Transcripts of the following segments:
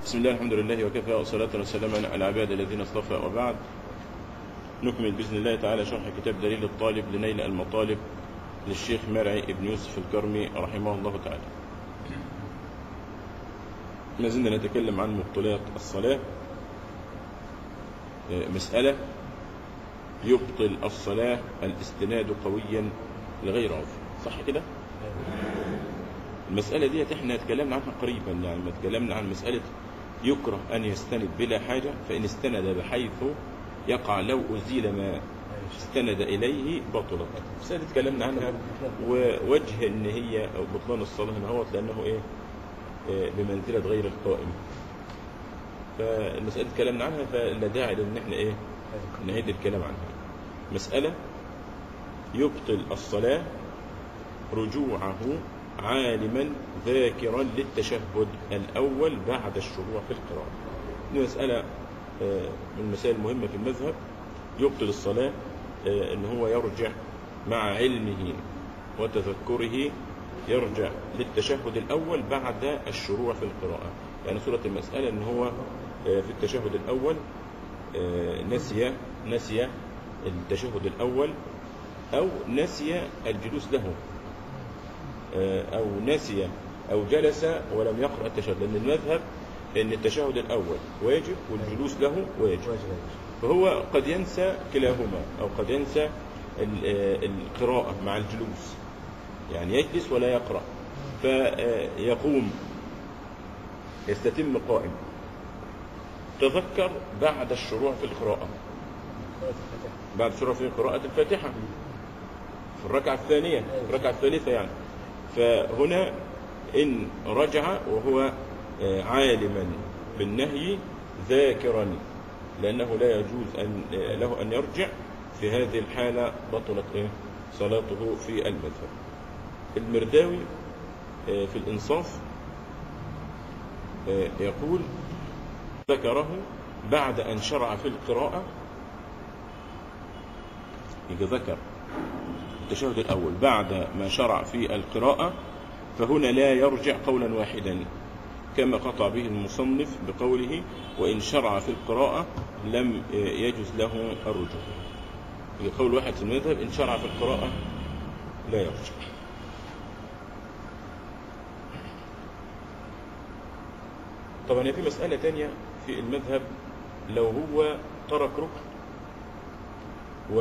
بسم الله الحمد لله وكفى والصلاة والسلام على العباد الذين اصطفى وبعد نكمل بإذن الله تعالى شرح كتاب دليل الطالب لنيل المطالب للشيخ مرعي ابن يوسف الكرمي رحمه الله تعالى ما زلنا نتكلم عن مبطلات الصلاة مسألة يبطل الصلاة الاستناد قويا لغير عذر صح كده؟ المسألة دي احنا اتكلمنا عنها قريبا يعني ما اتكلمنا عن مسألة يكره أن يستند بلا حاجة فإن استند بحيث يقع لو أزيل ما استند إليه بطلت مسألة اتكلمنا عنها ووجه أن هي أو بطلان الصلاة هنا هو لأنه إيه إيه بمنزلة غير القائم فالمسألة اتكلمنا عنها فلا داعي لأن احنا إيه نعيد الكلام عنها مسألة يبطل الصلاة رجوعه عالما ذاكرا للتشهد الأول بعد الشروع في القراءة دي مسألة من المسائل المهمة في المذهب يبطل الصلاة أن هو يرجع مع علمه وتذكره يرجع للتشهد الأول بعد الشروع في القراءة يعني صورة المسألة أن هو في التشهد الأول نسي نسي التشهد الأول أو نسي الجلوس له أو نسي أو جلس ولم يقرأ التشهد لأن المذهب أن التشهد الأول واجب والجلوس له واجب فهو قد ينسى كلاهما أو قد ينسى القراءة مع الجلوس يعني يجلس ولا يقرأ فيقوم يستتم قائم تذكر بعد الشروع في القراءة بعد الشروع في قراءة الفاتحة في الركعة الثانية الركعة الثالثة يعني فهنا إن رجع وهو عالما بالنهي ذاكرا لأنه لا يجوز أن له أن يرجع في هذه الحالة بطلت صلاته في المذهب المرداوي في الإنصاف يقول ذكره بعد أن شرع في القراءة يجي ذكر التشهد الأول بعد ما شرع في القراءة فهنا لا يرجع قولا واحدا كما قطع به المصنف بقوله وإن شرع في القراءة لم يجوز له الرجوع قول واحد في المذهب إن شرع في القراءة لا يرجع طبعا في مسألة تانية في المذهب لو هو ترك ركن و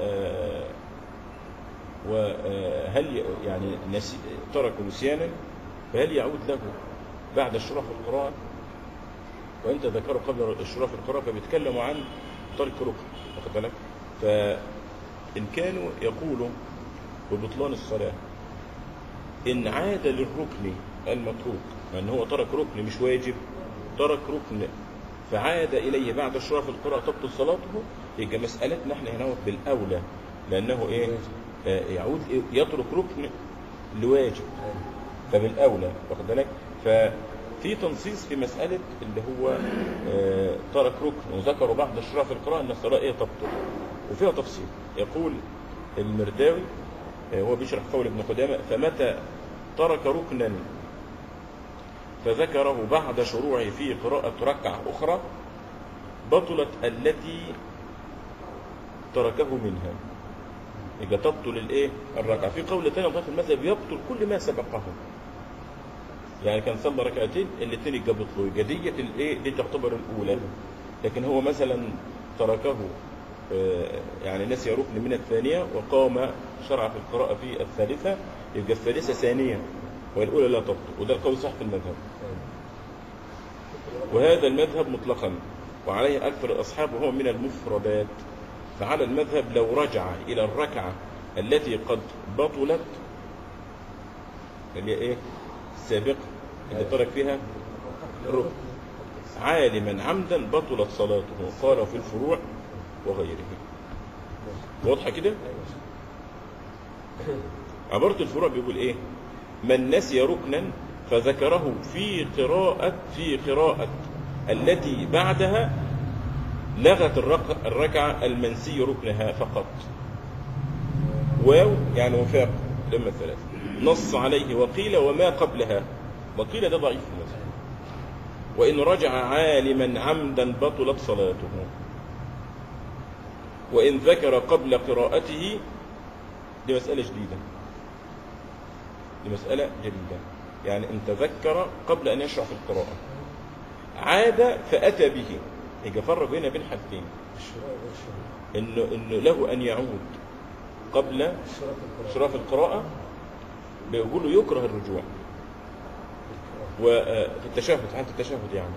وهل يعني نسي ترك نسيانا فهل يعود له بعد الشروع في القراءة وانت ذكره قبل الشروع في القراءة فبيتكلموا عن ترك ركن واخد بالك فإن كانوا يقولوا ببطلان الصلاة إن عاد للركن المتروك أن هو ترك ركن مش واجب ترك ركن فعاد إليه بعد الشروع في القراءة تبطل صلاته يبقى مسألتنا احنا هنا بالأولى لأنه إيه يعود يترك ركن لواجب فبالأولى واخد بالك ففي تنصيص في مسألة اللي هو ترك ركن وذكروا بعد الشروع في القراءة أن الصلاة إيه تبطل وفيها تفصيل يقول المرداوي هو بيشرح قول ابن قدامة فمتى ترك ركنا فذكره بعد شروعه في قراءة ركعة أخرى بطلت التي تركه منها يبقى تبطل الايه الركعه في قول ثاني في المذهب يبطل كل ما سبقه يعني كان صلى ركعتين الاثنين يبقى بطلوا يبقى ديت الايه دي تعتبر الاولى لكن هو مثلا تركه يعني نسي ركن من الثانيه وقام شرع في القراءه في الثالثه يبقى الثالثه ثانيه والاولى لا تبطل وده القول صح في المذهب وهذا المذهب مطلقا وعليه اكثر الاصحاب وهو من المفردات فعلى المذهب لو رجع إلى الركعة التي قد بطلت اللي ايه السابقة اللي ترك فيها الركن عالما عمدا بطلت صلاته قال في الفروع وغيره واضحة كده عبارة الفروع بيقول ايه من نسي ركنا فذكره في قراءة في قراءة التي بعدها لغت الركعة المنسي ركنها فقط واو يعني وفاق لما الثلاثة نص عليه وقيل وما قبلها وقيل ده ضعيف مثلا وإن رجع عالما عمدا بطلت صلاته وإن ذكر قبل قراءته دي مسألة جديدة دي مسألة جديدة يعني إن تذكر قبل أن يشرع في القراءة عاد فأتى به يجي فرق هنا بين حاجتين الشراء والشراء إنه إنه له أن يعود قبل الشراء في القراءة شرف القراءة بيقولوا يكره الرجوع وفي التشهد في حالة التشهد يعني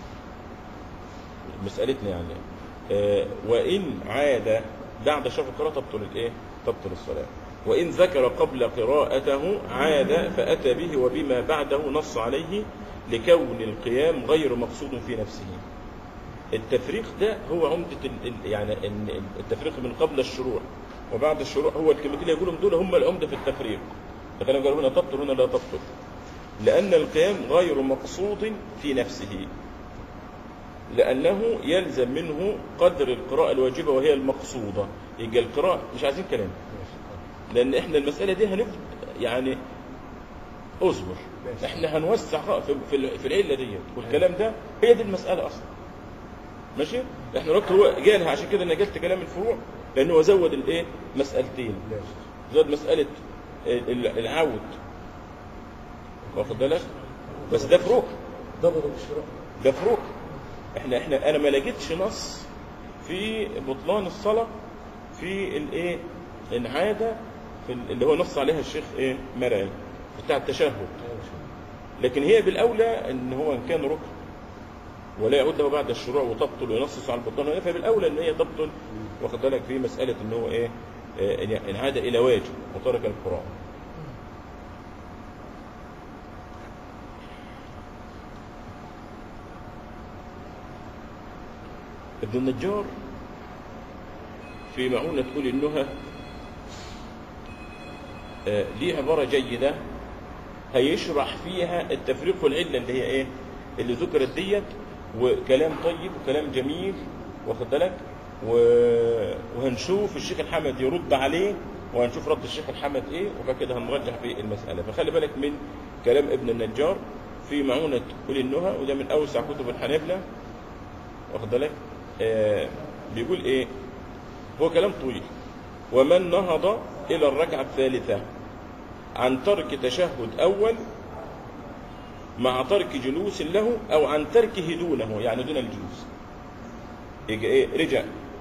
مسألتنا يعني آه، وإن عاد بعد شرف القراءة تبطل الإيه؟ تبطل الصلاة وإن ذكر قبل قراءته عاد فأتى به وبما بعده نص عليه لكون القيام غير مقصود في نفسه التفريق ده هو عمدة ال- ال- يعني ال- التفريق من قبل الشروع وبعد الشروع هو الكلمتين اللي يقولهم دول هم العمدة في التفريق فكانوا قالوا هنا تبطل هنا لا تبطل لأن القيام غير مقصود في نفسه لأنه يلزم منه قدر القراءة الواجبة وهي المقصودة يبقى القراءة مش عايزين كلام لأن إحنا المسألة دي هنبدأ يعني اصبر ماشي. احنا هنوسع خ- في في ال- في العله ديت والكلام ده هي دي المساله اصلا ماشي احنا الوقت هو جالها عشان كده نجلت كلام الفروع لانه هو زود الايه مسالتين ماشي زود مساله ال- ال- العود واخد بالك بس ده فروق ضبط الشراء ده فروق احنا احنا انا ما لقيتش نص في بطلان الصلاه في الايه انعاده في ال- اللي هو نص عليها الشيخ ايه مرعي بتاع التشهد لكن هي بالاولى ان هو ان كان ركن ولا يعود له بعد الشروع وتبطل وينصص على البطلان فبالاولى ان هي تبطل واخد بالك في مساله ان هو ايه آه، ان عاد الى واجب وترك القراءه ابن النجار في معونة أولي النهى آه، ليه عبارة جيدة هيشرح فيها التفريق والعلة اللي هي ايه اللي ذكرت ديت وكلام طيب وكلام جميل واخد بالك و- وهنشوف الشيخ الحمد يرد عليه وهنشوف رد الشيخ الحمد ايه وبعد كده هنرجح في المسألة فخلي بالك من كلام ابن النجار في معونة أولي النهى وده من أوسع كتب الحنابلة واخد بالك آه بيقول ايه هو كلام طويل ومن نهض الى الركعه الثالثه عن ترك تشهد اول مع ترك جلوس له او عن تركه دونه يعني دون الجلوس يجي ايه رجع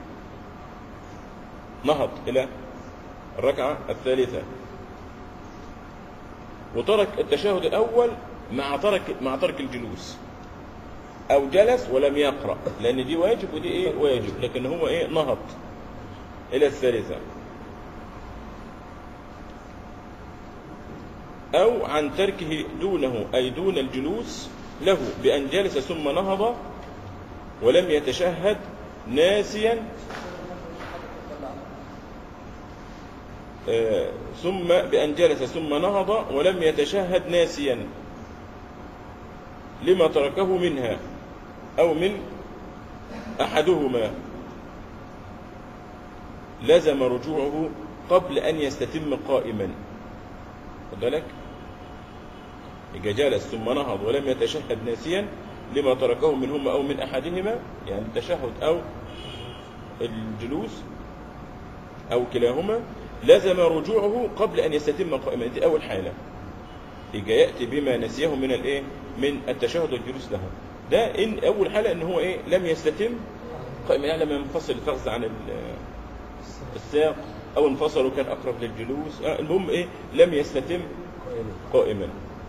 نهض الى الركعه الثالثه وترك التشهد الاول مع ترك مع ترك الجلوس او جلس ولم يقرا لان دي واجب ودي ايه واجب لكن هو ايه نهض الى الثالثه او عن تركه دونه اي دون الجلوس له بان جلس ثم نهض ولم يتشهد ناسيا آه، ثم بأن جلس ثم نهض ولم يتشهد ناسيا لما تركه منها أو من أحدهما لزم رجوعه قبل أن يستتم قائما خد بالك إذا جلس ثم نهض ولم يتشهد ناسيا لما تركه منهما أو من أحدهما يعني التشهد أو الجلوس أو كلاهما لزم رجوعه قبل أن يستتم قائما دي أول حالة يجي يأتي بما نسيه من الإيه من التشهد والجلوس له ده إن أول حالة إن هو إيه لم يستتم قائما يعني لم ينفصل الفخذ عن ال- الساق أو انفصل وكان أقرب للجلوس آه، المهم إيه لم يستتم قائما قائما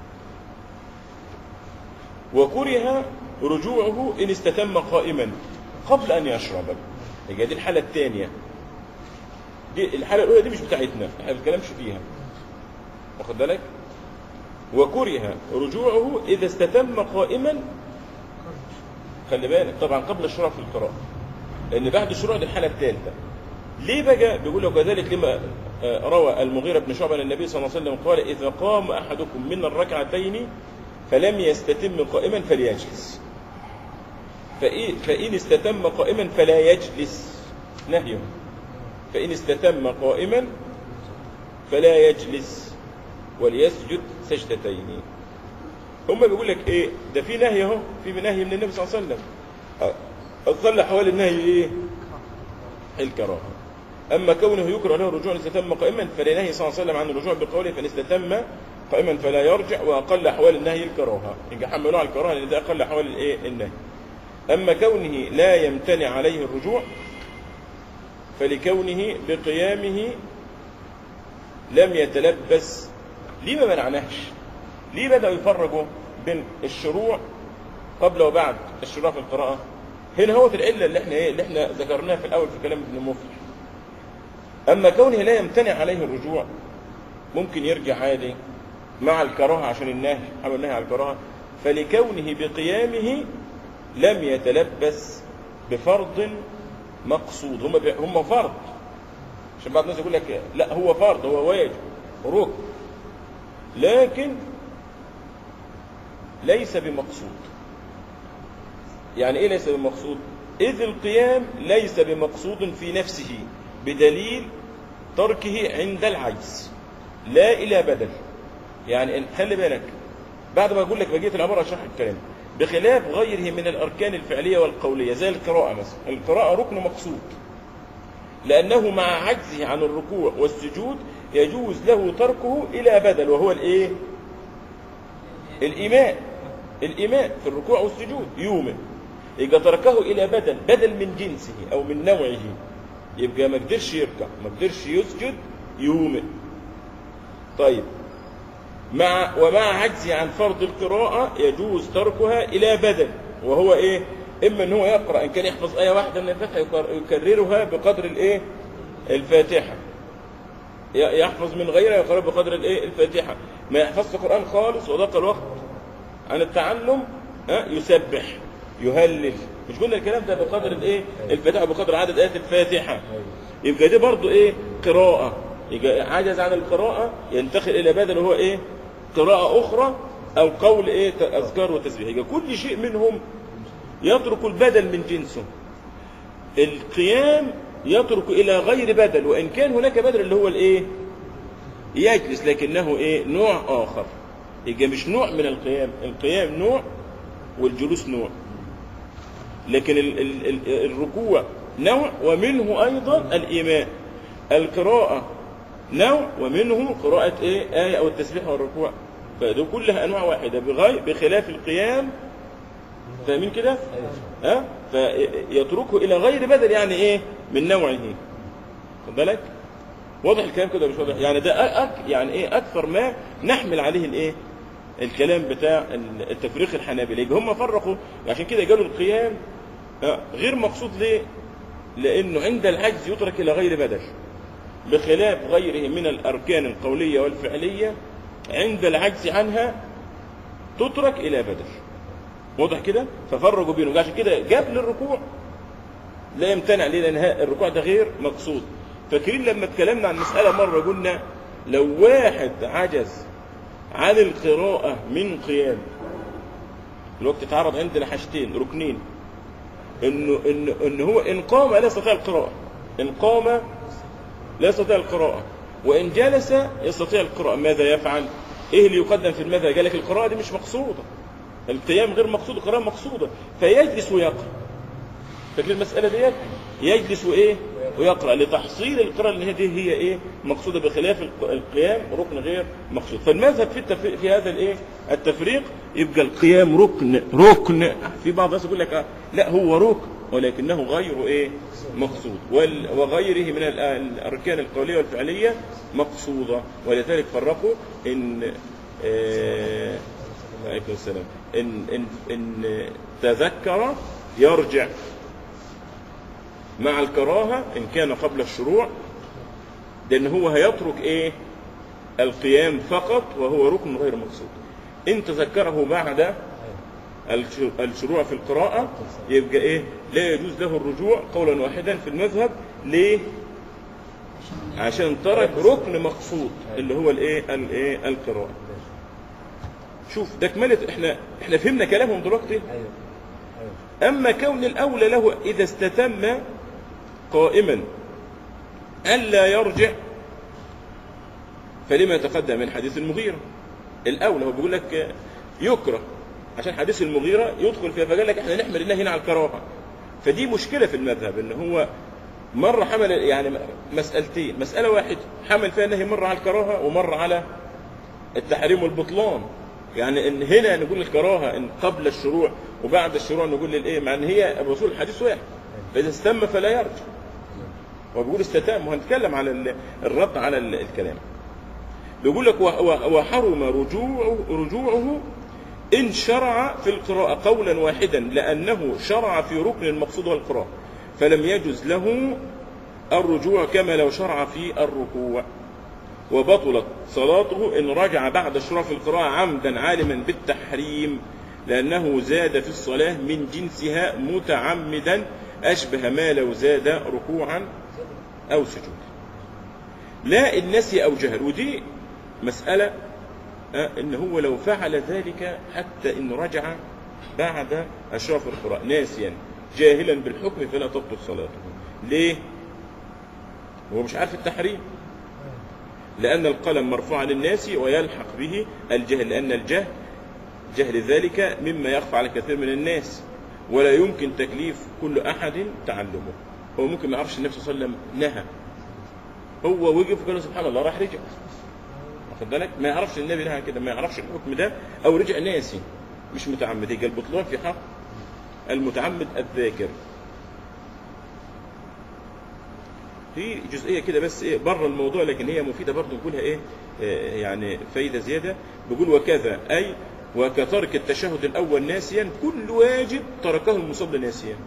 وكره رجوعه إن استتم قائما قبل أن يشرب يبقى دي الحالة الثانية دي الحالة الأولى دي مش بتاعتنا احنا ما بنتكلمش فيها واخد بالك وكره رجوعه إذا استتم قائما خلي بالك طبعا قبل الشروع في القراءة لأن بعد الشروع دي الحالة الثالثة ليه بقى بيقول لك وذلك لما آه، روى المغيرة بن شعبة عن النبي صلى الله عليه وسلم قال إذا قام أحدكم من الركعتين فلم يستتم قائما فليجلس فإيه- فإن استتم قائما فلا يجلس نهيه فإن استتم قائما فلا يجلس وليسجد سجدتين هم بيقول لك ايه ده في نهي اهو في نهي من النبي صلى الله عليه وسلم اصلي حوالي النهي ايه الكراهه اما كونه يكره له الرجوع ان استتم قائما فلنهي صلى الله عليه وسلم عن الرجوع بقوله فان استتم قائما فلا يرجع واقل احوال النهي الكراهه يبقى حملوه على الكراهه لان ده اقل احوال الايه النهي اما كونه لا يمتنع عليه الرجوع فلكونه بقيامه لم يتلبس ليه ما منعناش ليه بدأوا يفرقوا بين الشروع قبل وبعد الشروع في القراءة هنا هو العلة اللي احنا ايه اللي احنا ذكرناها في الأول في كلام ابن مفلح أما كونه لا يمتنع عليه الرجوع ممكن يرجع عادي مع الكراهة عشان النهي حمل النهي على الكراهة فلكونه بقيامه لم يتلبس بفرض مقصود هم بي... هم فرض عشان بعض الناس يقول لك لا هو فرض هو واجب ركن لكن ليس بمقصود يعني ايه ليس بمقصود اذ القيام ليس بمقصود في نفسه بدليل تركه عند العجز لا الى بدل يعني إن- خلي بالك بعد ما اقول لك بقيه العباره اشرح الكلام بخلاف غيره من الاركان الفعليه والقوليه زي القراءه مثلا القراءه ركن مقصود لأنه مع عجزه عن الركوع والسجود يجوز له تركه إلى بدل وهو الإيه؟ الإيماء الإيماء في الركوع والسجود يومئ يبقى تركه إلى بدل بدل من جنسه أو من نوعه يبقى ما قدرش يركع ما قدرش يسجد يومئ طيب مع ومع عجزه عن فرض القراءة يجوز تركها إلى بدل وهو إيه؟ إما إن هو يقرأ إن كان يحفظ آية واحدة من الفاتحة يكر- يكررها بقدر الإيه؟ الفاتحة ي- يحفظ من غيرها يقرأ بقدر الإيه؟ الفاتحة ما يحفظش القرآن خالص وضاق الوقت عن التعلم ها يسبح يهلل مش قلنا الكلام ده بقدر الإيه؟ الفاتحة بقدر عدد آيات الفاتحة يبقى دي برضو إيه؟ قراءة يبقى عجز عن القراءة ينتقل إلى بدل وهو إيه؟ قراءة أخرى أو قول إيه؟ أذكار وتسبيح يبقى كل شيء منهم يترك البدل من جنسه القيام يترك إلى غير بدل وإن كان هناك بدل اللي هو الإيه يجلس لكنه إيه نوع آخر يبقى مش نوع من القيام القيام نوع والجلوس نوع لكن ال ال ال الركوع نوع ومنه أيضا الإيماء القراءة نوع ومنه قراءة إيه آية أو التسبيح والركوع فدي كلها أنواع واحدة بغير بخلاف القيام فاهمين كده؟ ها؟ فيتركه إلى غير بدل يعني إيه؟ من نوعه خد بالك؟ واضح الكلام كده مش واضح؟ يعني ده أك يعني إيه أكثر ما نحمل عليه الإيه؟ الكلام بتاع التفريق الحنابلة يبقى هم فرقوا عشان كده قالوا القيام آه، غير مقصود ليه؟ لأنه عند العجز يترك إلى غير بدل بخلاف غيره من الأركان القولية والفعلية عند العجز عنها تترك إلى بدل واضح كده ففرقوا بينهم عشان كده جاب للركوع لا يمتنع ليه لان ها- الركوع ده غير مقصود فاكرين لما اتكلمنا عن مسألة مرة قلنا لو واحد عجز عن القراءة من قيام الوقت اتعرض عندنا حاجتين ركنين انه انه ان هو ان قام لا يستطيع القراءة ان قام لا يستطيع القراءة وان جلس يستطيع القراءة ماذا يفعل؟ ايه اللي يقدم في المذهب؟ قال لك القراءة دي مش مقصودة القيام غير مقصود القراءة مقصودة فيجلس ويقرأ فاكر المسألة ديت يجلس وإيه ويقرأ لتحصيل القراءة اللي هي دي هي إيه مقصودة بخلاف الق- القيام ركن غير مقصود فالمذهب في التف... في هذا الإيه التفريق يبقى القيام ركن ركن في بعض الناس يقول لك آه، لا هو ركن ولكنه غير إيه مقصود وال... وغيره من ال- الأركان القولية والفعلية مقصودة ولذلك فرقوا إن آه... عليكم السلام إن, إن, إن تذكر يرجع مع الكراهة إن كان قبل الشروع لأن هو هيترك إيه القيام فقط وهو ركن غير مقصود إن تذكره بعد الش- الشروع في القراءة يبقى إيه لا يجوز له الرجوع قولا واحدا في المذهب ليه عشان ترك ركن مقصود اللي هو الايه الايه القراءه شوف ده كملت احنا احنا فهمنا كلامهم دلوقتي ايوه ايوه أما كون الأولى له إذا استتم قائما ألا يرجع فلما يتقدم من حديث المغيرة الأولى هو بيقول لك يكره عشان حديث المغيرة يدخل فيها فقال لك احنا نحمل الله هنا على الكراهة فدي مشكلة في المذهب ان هو مرة حمل يعني مسألتين مسألة واحد حمل فيها النهي مرة على الكراهة ومرة على التحريم والبطلان يعني ان هنا نقول الكراهة ان قبل الشروع وبعد الشروع نقول للايه مع ان هي الرسول الحديث واحد فاذا استم فلا يرجع هو بيقول استتام وهنتكلم على ال- الرد على ال- الكلام بيقول لك و- و- وحرم رجوعه رجوعه إن شرع في القراءة قولا واحدا لأنه شرع في ركن المقصود هو القراءة فلم يجز له الرجوع كما لو شرع في الركوع وبطلت صلاته إن رجع بعد الشروع في القراءة عمدا عالما بالتحريم لأنه زاد في الصلاة من جنسها متعمدا أشبه ما لو زاد ركوعا أو سجودا لا إن نسي أو جهل ودي مسألة آه، إن هو لو فعل ذلك حتى إن رجع بعد الشرع في القراءة ناسيا جاهلا بالحكم فلا تبطل صلاته ليه؟ هو مش عارف التحريم لأن القلم مرفوع للناس ويلحق به الجهل لأن الجهل جهل ذلك مما يخفى على كثير من الناس ولا يمكن تكليف كل أحد تعلمه هو ممكن ما يعرفش النبي صلى الله عليه وسلم نهى هو وقف وقال له سبحان الله راح رجع واخد بالك ما يعرفش النبي نهى كده ما يعرفش الحكم ده او رجع ناسي مش متعمد يبقى البطلان في حق المتعمد الذاكر في جزئيه كده بس ايه بره الموضوع لكن هي مفيده برضه نقولها ايه آه، يعني فايده زياده بيقول وكذا اي وكترك التشهد الاول ناسيا كل واجب تركه المصلي ناسيا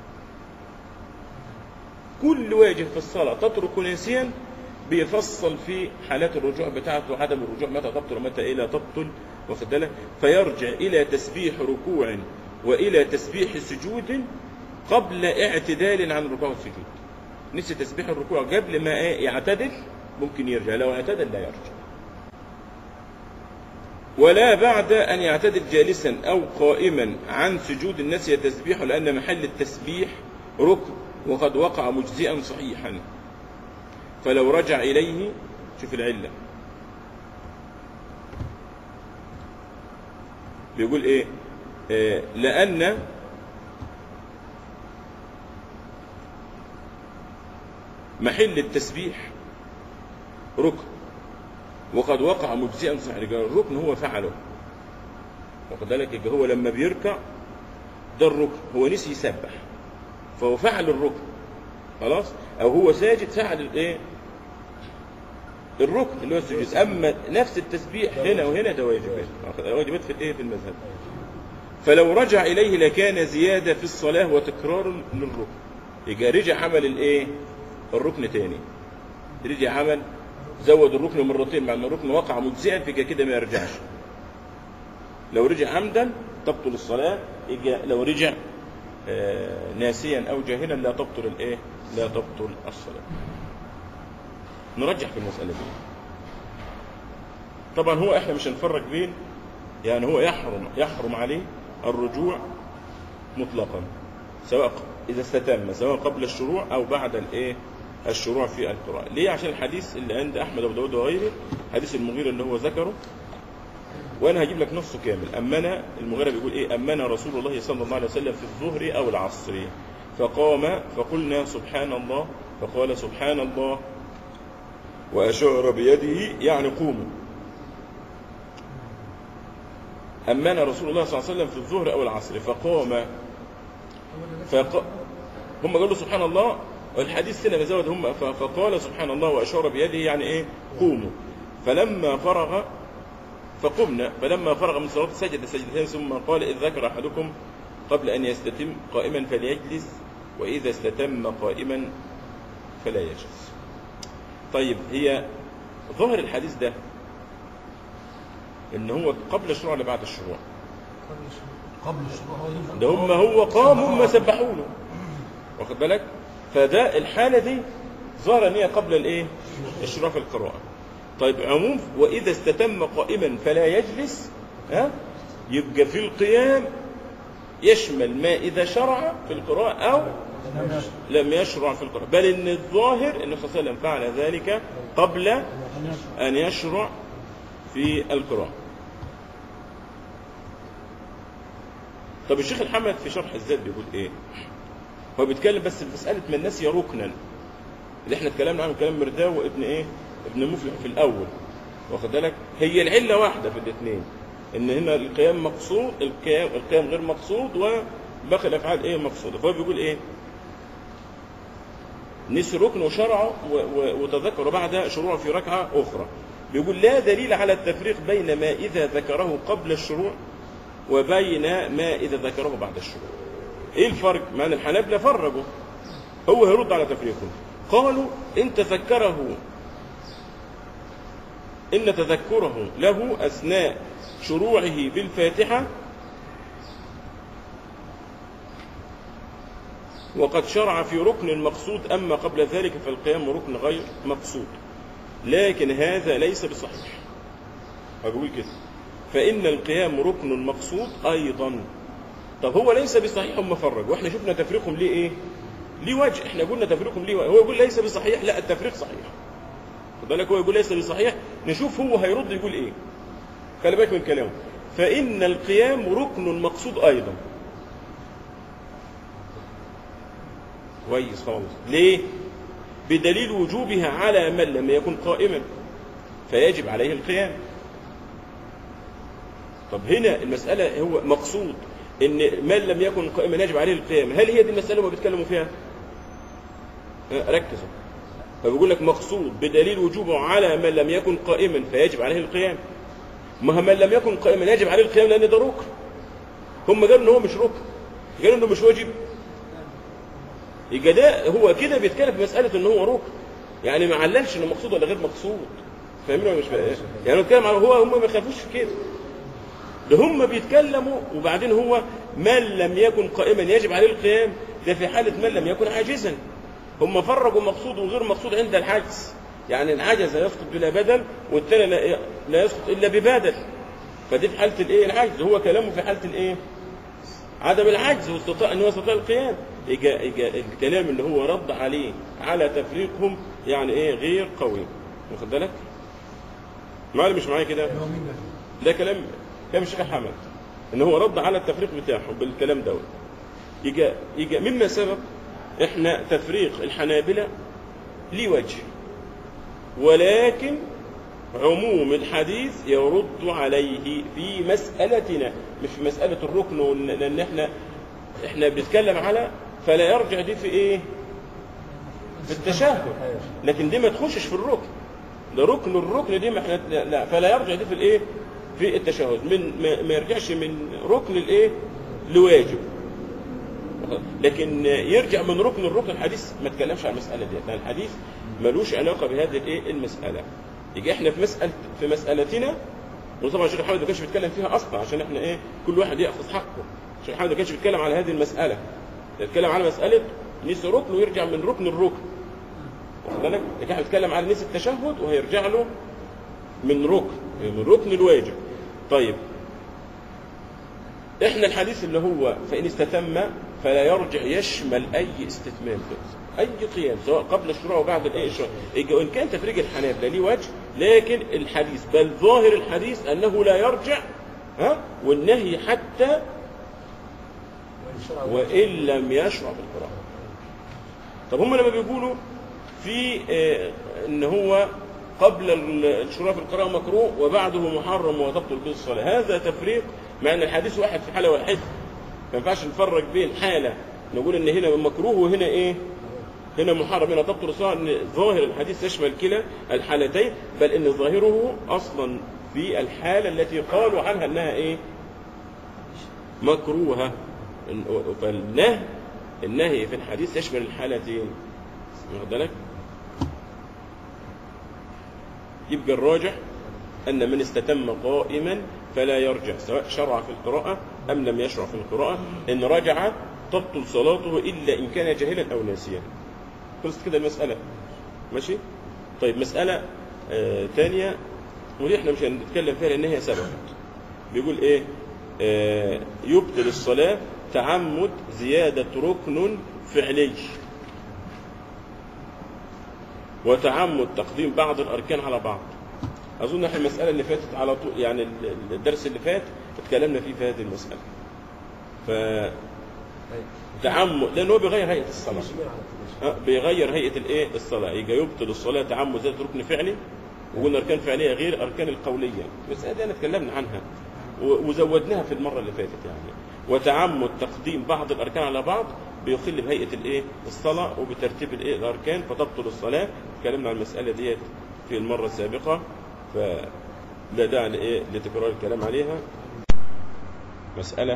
كل واجب في الصلاه تترك ناسيا بيفصل في حالات الرجوع بتاعته عدم الرجوع متى تبطل ومتى ايه لا تبطل واخد بالك فيرجع الى تسبيح ركوع والى تسبيح سجود قبل اعتدال عن الركوع والسجود نسي تسبيح الركوع قبل ما إيه يعتدل ممكن يرجع لو اعتدل لا يرجع ولا بعد أن يعتدل جالسا أو قائما عن سجود الناس تسبيحه لأن محل التسبيح ركن وقد وقع مجزئا صحيحا فلو رجع إليه شوف العلة بيقول إيه آه لأن محل التسبيح ركن وقد وقع مجزئا صحيحا يبقى الركن هو فعله واخد بالك يبقى هو لما بيركع ده الركن هو نسي يسبح فهو فعل الركن خلاص او هو ساجد فعل الايه الركن اللي هو السجود اما نفس التسبيح هنا وهنا ده واجبات واجبات في الايه في المذهب فلو رجع اليه لكان زياده في الصلاه وتكرار للركن يبقى رجع عمل الايه الركن تاني رجع عمل زود الركن مرتين مع ان الركن وقع مجزئا في كده ما يرجعش لو رجع عمدا تبطل الصلاه يجي لو رجع آه، ناسيا او جاهلا لا تبطل الايه لا تبطل الصلاه نرجح في المساله دي طبعا هو احنا مش هنفرق بين يعني هو يحرم يحرم عليه الرجوع مطلقا سواء اذا استتم سواء قبل الشروع او بعد الايه الشروع في القراءة ليه عشان الحديث اللي عند أحمد وأبو داود وغيره حديث المغيرة اللي هو ذكره وأنا هجيب لك نصه كامل أمنا المغيرة بيقول إيه أمنا رسول الله صلى الله عليه وسلم في الظهر أو العصر فقام فقلنا سبحان الله فقال سبحان الله وأشعر بيده يعني قوموا أمنا رسول الله صلى الله عليه وسلم في الظهر أو العصر فقام فق... هم قالوا سبحان الله والحديث هنا زود هم ف- فقال سبحان الله واشار بيده يعني ايه قوموا فلما فرغ فقمنا فلما فرغ من صلاه سجد سجدتين ثم قال اذ ذكر احدكم قبل ان يستتم قائما فليجلس واذا استتم قائما فلا يجلس طيب هي ظاهر الحديث ده ان هو قبل الشروع ولا بعد الشروع قبل الشروع هو ينفع ده هم هو قام هم سبحوا له واخد بالك فده الحاله دي ظهر ان هي قبل الايه الشروع في القراءه طيب عموم واذا استتم قائما فلا يجلس ها يبقى في القيام يشمل ما اذا شرع في القراءه او لم يشرع في القراءه بل ان الظاهر ان النبي صلى الله عليه وسلم فعل ذلك قبل ان يشرع في القراءه طب الشيخ الحمد في شرح الزاد بيقول ايه هو بيتكلم بس في مساله من نسي ركنا اللي احنا اتكلمنا عنه كلام مرداو وابن ايه ابن مفلح في الاول واخد بالك هي العله واحده في الاثنين ان هنا القيام مقصود القيام القيام غير مقصود وباقي الافعال ايه مقصوده فهو بيقول ايه نسي ركن وشرعه و- و- وتذكر بعد شروعه في ركعه اخرى بيقول لا دليل على التفريق بين ما اذا ذكره قبل الشروع وبين ما اذا ذكره بعد الشروع ايه الفرق مع ان الحنابلة فرقوا هو هيرد على تفريقهم قالوا ان تذكره ان تذكره له اثناء شروعه بالفاتحه وقد شرع في ركن مقصود اما قبل ذلك فالقيام ركن غير مقصود لكن هذا ليس بصحيح أقول كده فإن القيام ركن مقصود أيضا طب هو ليس بصحيح هم فرج واحنا شفنا تفريقهم ليه ايه ليه وجه احنا قلنا تفريقهم ليه وجه. هو يقول ليس بصحيح لا التفريق صحيح خد بالك هو يقول ليس بصحيح نشوف هو هيرد يقول ايه خلي بالك من كلامه فإن القيام ركن مقصود أيضا كويس خالص ليه بدليل وجوبها على من لم يكن قائما فيجب عليه القيام طب هنا المسألة هو مقصود ان من لم يكن قائما يجب عليه القيام هل هي دي المسألة اللي هم بيتكلموا فيها ها، ركزوا فبيقول لك مقصود بدليل وجوبه على من لم يكن قائما فيجب عليه القيام ما هو من لم يكن قائما يجب عليه القيام لان ده ركن هم قالوا ان هو مش ركن قالوا انه مش واجب يبقى ده هو كده بيتكلم في مساله ان هو ركن يعني ما عللش انه مقصود ولا غير مقصود فاهمين ولا مش فاهمين يعني هو بيتكلم على هو هم ما يخافوش في كده ده هم بيتكلموا وبعدين هو من لم يكن قائما يجب عليه القيام ده في حاله من لم يكن عاجزا هم فرقوا مقصود وغير مقصود عند العجز يعني العجز يسقط بلا بدل والثاني لا, لا يسقط الا ببدل فدي في حاله الايه العجز هو كلامه في حاله الايه عدم العجز واستطاع ان هو يستطيع القيام يجا يجا الكلام اللي هو رد عليه على تفريقهم يعني ايه غير قوي واخد بالك معلم مش معايا كده اللي هو مين ده؟ ده كلام كلام الشيخ حمد ان هو رد على التفريق بتاعه بالكلام دوت يجا يجا مما سبب احنا تفريق الحنابلة ليه وجه ولكن عموم الحديث يرد عليه في مسألتنا مش في مسألة الركن وإن- لأن احنا احنا بنتكلم على فلا يرجع دي في ايه؟ في التشهد لكن دي ما تخشش في الركن ده ركن الركن دي ما احنا لا- لا فلا يرجع دي في الايه؟ في التشهد من ما- ما يرجعش من ركن الايه؟ لواجب لكن يرجع من ركن الركن الحديث ما تكلمش عن المساله دي لان الحديث ملوش علاقه بهذه الايه المساله يجي احنا في مساله في مسالتنا وطبعا الشيخ محمد ما كانش بيتكلم فيها اصلا عشان احنا ايه كل واحد ياخذ حقه الشيخ محمد ما كانش بيتكلم على هذه المساله بيتكلم على مساله نسي ركن ويرجع من ركن الركن واخد بالك لكن احنا بنتكلم على نسي التشهد وهيرجع له من ركن من ركن الواجب طيب احنا الحديث اللي هو فان استتم فلا يرجع يشمل اي استتمام اي قيام سواء قبل الشروع او بعد الايه الشروع يبقى وان كان تفريج الحنابلة ليه وجه لكن الحديث بل ظاهر الحديث انه لا يرجع ها والنهي حتى وان لم يشرع بالقراءه طب هم لما بيقولوا في آه، ان هو قبل ال- الشروع في القراءة مكروه وبعده محرم وتبطل به الصلاة هذا تفريق مع ان الحديث واحد في حالة واحدة ما ينفعش نفرق بين حالة نقول ان هنا مكروه وهنا ايه هنا محرم هنا تبطل الصلاة ان ظاهر الحديث يشمل كلا الحالتين بل ان ظاهره اصلا في الحالة التي قالوا عنها انها ايه مكروهة إن- فالنهي النهي في الحديث يشمل الحالتين واخد بالك يبقى الراجح أن من استتم قائما فلا يرجع سواء شرع في القراءة أم لم يشرع في القراءة إن رجع تبطل صلاته إلا إن كان جاهلا أو ناسيا خلصت كده المسألة ماشي طيب مسألة آه تانية ودي احنا مش هنتكلم فيها لأن هي سبب بيقول إيه آه يبطل الصلاة تعمد زيادة ركن فعلي وتعمد تقديم بعض الاركان على بعض اظن احنا المساله اللي فاتت على طول يعني ال- الدرس اللي فات اتكلمنا فيه في هذه المساله فتعمد لأنه هو بيغير هيئة الصلاة آه، بيغير هيئة الايه الصلاة يجي يبطل الصلاة تعمد ذات ركن فعلي وقلنا أركان فعلية غير أركان القولية بس هذه أنا اتكلمنا عنها و- وزودناها في المرة اللي فاتت يعني وتعمد تقديم بعض الأركان على بعض بيخل بهيئة الايه الصلاة وبترتيب الايه الأركان فتبطل الصلاة اتكلمنا عن المسألة ديت في المرة السابقة فلا داعي لايه لتكرار الكلام عليها مسألة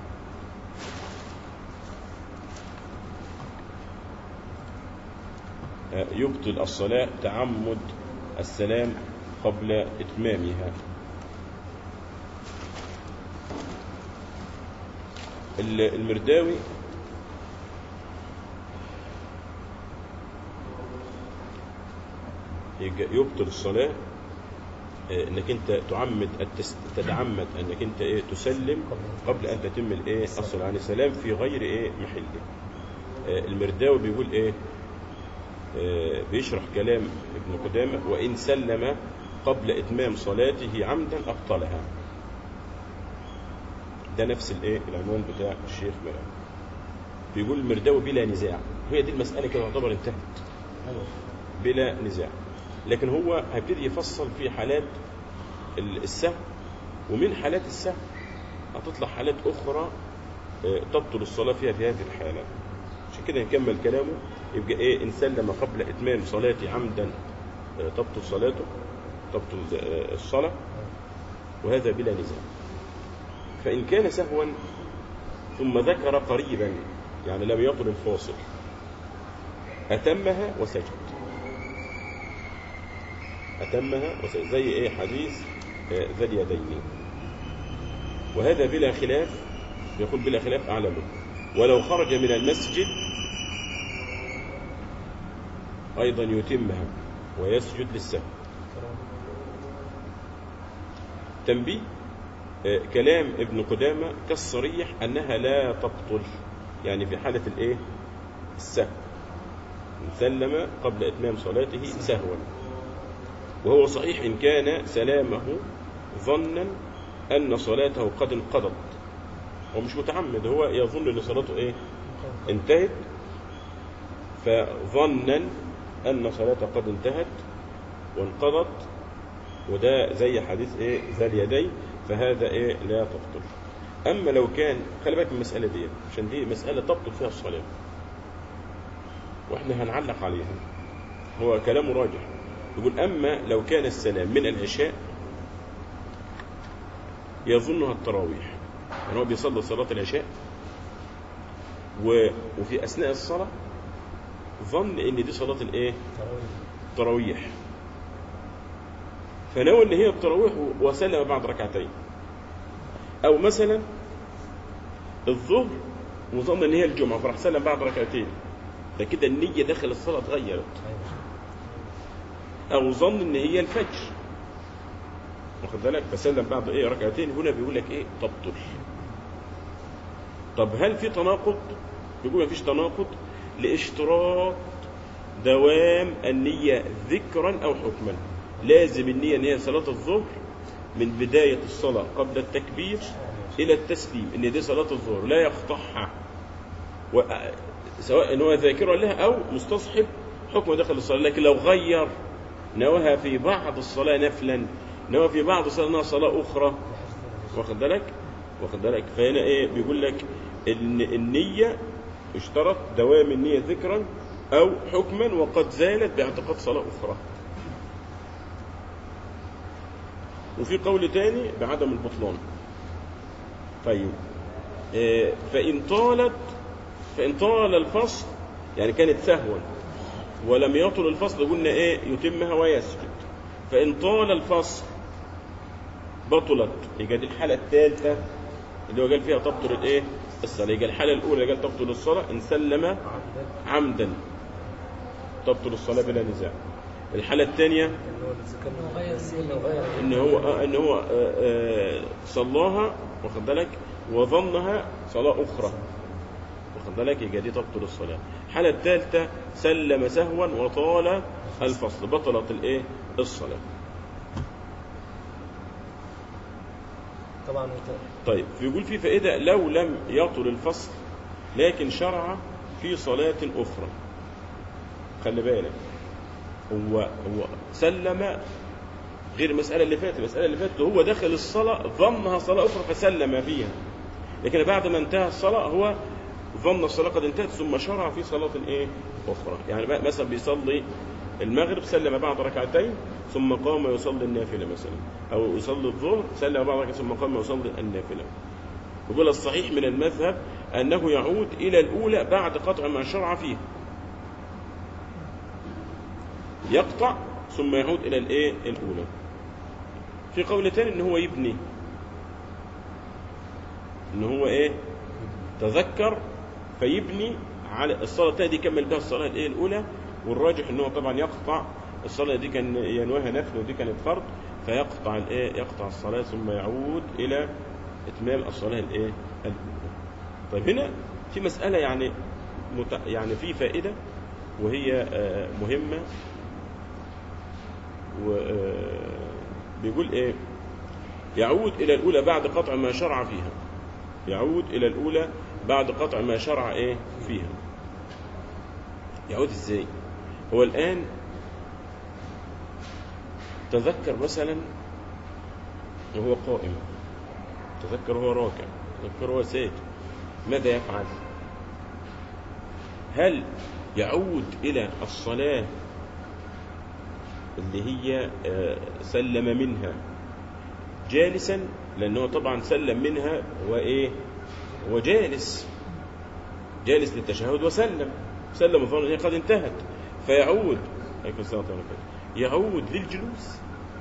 يبطل الصلاة تعمد السلام قبل إتمامها ال- المرداوي يج- يبطل الصلاة آه، انك انت تعمد التس... تتعمد انك انت ايه تسلم قبل ان تتم الايه الصلاه يعني سلام في غير ايه محله آه، المرداوي بيقول ايه آه، بيشرح كلام ابن قدامه وان سلم قبل اتمام صلاته عمدا ابطلها ده نفس الايه العنوان بتاع الشيخ مرام بيقول المرداوي بلا نزاع وهي دي المساله كده تعتبر انتهت بلا نزاع لكن هو هيبتدي يفصل في حالات ال- السهو ومن حالات السهو هتطلع حالات أخرى آه، تبطل الصلاة فيها في هذه الحالة عشان كده نكمل كلامه يبقى إيه إن سلم قبل إتمام صلاة عمدا آه، تبطل صلاته تبطل آه، الصلاة وهذا بلا نزاع فإن كان سهوا ثم ذكر قريبا يعني لم يطل الفاصل أتمها وسجد أتمها وسجد زي إيه حديث آه، ذا اليدين وهذا بلا خلاف يقول بلا خلاف أعلمه ولو خرج من المسجد أيضا يتمها ويسجد للسهو تنبيه آه، كلام ابن قدامة كالصريح أنها لا تبطل يعني في حالة الإيه السهو إن سلم قبل إتمام صلاته سهوا وهو صحيح إن كان سلامه ظنا أن صلاته قد انقضت هو مش متعمد هو يظن أن صلاته إيه انتهت فظنا أن صلاته قد انتهت وانقضت وده زي حديث إيه ذا اليدين فهذا إيه لا تبطل أما لو كان خلي بالك من المسألة دي عشان دي مسألة تبطل فيها الصلاة وإحنا هنعلق عليها هو كلامه راجح يقول أما لو كان السلام من العشاء يظنها التراويح يعني هو بيصلي صلاة العشاء و... وفي أثناء الصلاة ظن إن دي صلاة الإيه؟ التراويح فنوى إن هي التراويح وسلم بعد ركعتين أو مثلا الظهر وظن إن هي الجمعة فراح سلم بعد ركعتين ده كده النية داخل الصلاة اتغيرت أو ظن إن هي الفجر واخد بالك فسلم بعد إيه ركعتين هنا بيقول لك إيه تبطل طب هل في تناقض؟ بيقول مفيش تناقض لاشتراط دوام النية ذكرا أو حكما لازم النية إن هي صلاة الظهر من بداية الصلاة قبل التكبير إلى التسليم إن دي صلاة الظهر لا يقطعها و... سواء إن هو ذاكرا لها أو مستصحب حكم داخل الصلاة لكن لو غير نواها في بعض الصلاة نفلا نوى في بعض الصلاة إنها صلاة أخرى واخد بالك واخد بالك فهنا إيه بيقول لك إن النية اشترط دوام النية ذكرا أو حكما وقد زالت باعتقاد صلاة أخرى وفي قول تاني بعدم البطلان طيب آه، فإن طالت فإن طال الفصل يعني كانت سهوا ولم يطل الفصل قلنا إيه يتمها ويسجد فإن طال الفصل بطلت يبقى دي الحالة الثالثة اللي هو قال فيها تبطل الإيه الصلاة يبقى الحالة الأولى قال تبطل الصلاة إن سلم عمدا تبطل الصلاة بلا نزاع الحالة الثانية ان هو آه، ان هو آه، آه، صلاها واخد بالك وظنها صلاة أخرى واخد بالك يبقى دي تبطل الصلاة الحالة الثالثة سلم سهوا وطال الفصل بطلت الايه الصلاة طبعا طبعا وت- طيب بيقول في فائدة لو لم يطل الفصل لكن شرع في صلاة أخرى خلي بالك هو هو سلم غير المسألة اللي فاتت المسألة اللي فاتت هو دخل الصلاة ظنها صلاة أخرى فسلم فيها لكن بعد ما انتهى الصلاة هو ظن الصلاة قد انتهت ثم شرع في صلاة إيه أخرى يعني بقى مثلا بيصلي المغرب سلم بعد ركعتين ثم قام يصلي النافلة مثلا أو يصلي الظهر سلم بعد ركعتين ثم قام يصلي النافلة يقول الصحيح من المذهب أنه يعود إلى الأولى بعد قطع ما شرع فيه يقطع ثم يعود إلى الإيه الأولى في قول تاني إن هو يبني إن هو إيه تذكر فيبني على الصلاة التانية دي كمل بها الصلاة الإيه الأولى والراجح إن هو طبعا يقطع الصلاة دي كان ينواها نفل ودي كانت فرض فيقطع الإيه يقطع الصلاة ثم يعود إلى إتمام الصلاة الإيه الأولى طيب هنا في مسألة يعني مت... يعني في فائدة وهي آه، مهمة وبيقول إيه يعود إلى الأولى بعد قطع ما شرع فيها يعود إلى الأولى بعد قطع ما شرع إيه فيها يعود إزاي هو الآن تذكر مثلا وهو قائم تذكر وهو راكع تذكر وهو ساجد ماذا يفعل هل يعود إلى الصلاة اللي هي آه، سلم منها جالسا لأنه طبعا سلم منها وإيه وجالس جالس للتشهد وسلم سلم ظن هي قد انتهت فيعود عليكم السلام ورحمة الله وبركاته. يعود للجلوس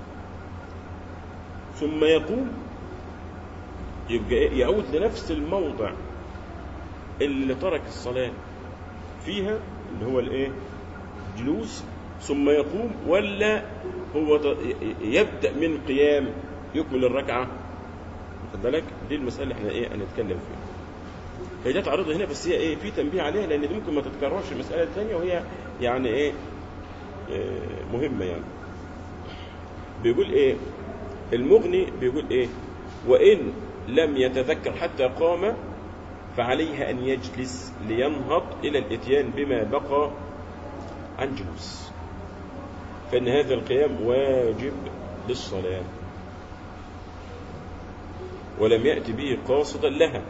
ثم يقوم يبقى إيه؟ يعود لنفس الموضع اللي ترك الصلاة فيها اللي هو الايه جلوس ثم يقوم ولا هو ت- يبدأ من قيام يكمل الركعة واخد بالك دي المسألة اللي احنا ايه هنتكلم فيها هي جت عرضها هنا بس هي ايه في تنبيه عليها لان دي ممكن ما تتكررش المسألة الثانية وهي يعني ايه آه، مهمة يعني بيقول ايه المغني بيقول ايه وان لم يتذكر حتى قام فعليه ان يجلس لينهض الى الاتيان بما بقى عن جلوس فان هذا القيام واجب للصلاه ولم يأتي به قاصدا لها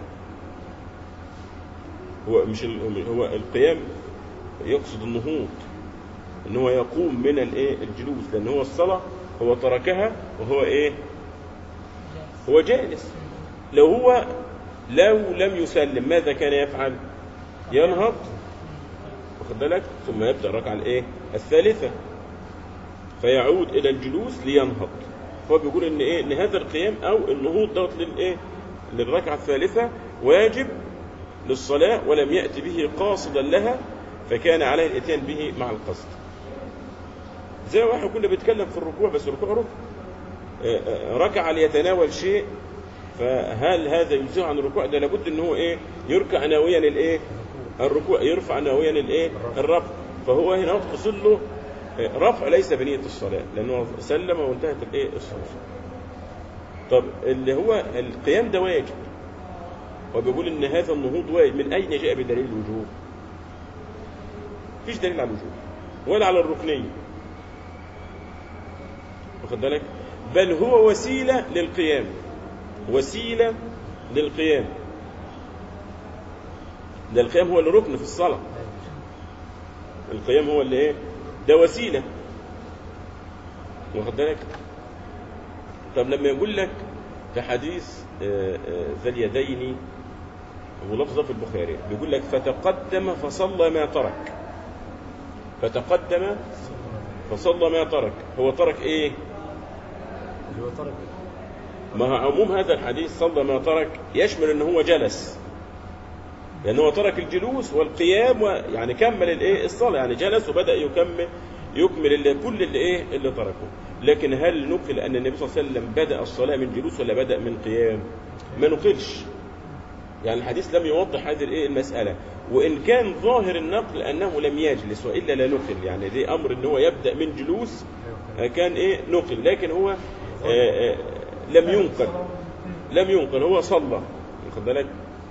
هو مش ال- هو القيام يقصد النهوض ان هو يقوم من الايه الجلوس لان هو الصلاه هو تركها وهو ايه هو جالس لو هو لو لم يسلم ماذا كان يفعل ينهض واخد بالك ثم يبدا الركعه الايه الثالثه فيعود الى الجلوس لينهض هو بيقول ان ايه ان هذا القيام او النهوض دوت للايه للركعه الثالثه واجب للصلاه ولم ياتي به قاصدا لها فكان عليه الاتيان به مع القصد زي واحد كنا بيتكلم في الركوع بس الركوع ركن آه، آه، ركع ليتناول شيء فهل هذا يجزئه عن الركوع ده لابد ان هو ايه يركع ناويا الايه الركوع يرفع ناويا الايه الرفع فهو هنا تقصد له آه، رفع ليس بنية الصلاة لأنه سلم وانتهت الايه الصلاة طب اللي هو القيام ده واجب وبيقول ان هذا النهوض واجب من اين جاء بدليل الوجوب مفيش دليل على الوجوب ولا على الركنية واخد بالك بل هو وسيلة للقيام وسيلة للقيام ده القيام هو الركن في الصلاة القيام هو اللي ايه ده وسيلة واخد بالك طب لما يقول لك في حديث آه، آه، ذا اليدين ولفظه في البخاري بيقول لك فتقدم فصلى ما ترك فتقدم فصلى ما ترك هو ترك ايه اللي هو ترك ما هو عموم هذا الحديث صلى ما ترك يشمل ان هو جلس لان هو ترك الجلوس والقيام ويعني كمل الايه الصلاه يعني جلس وبدا يكمل يكمل اللي كل اللي ايه اللي تركه لكن هل نقل ان النبي صلى الله عليه وسلم بدا الصلاه من جلوس ولا بدا من قيام ما نقلش يعني الحديث لم يوضح هذه الايه المساله وان كان ظاهر النقل انه لم يجلس والا لا نقل يعني دي امر ان هو يبدا من جلوس آه، كان ايه نقل لكن هو آه، آه، لم ينقل لم ينقل هو صلى واخد بالك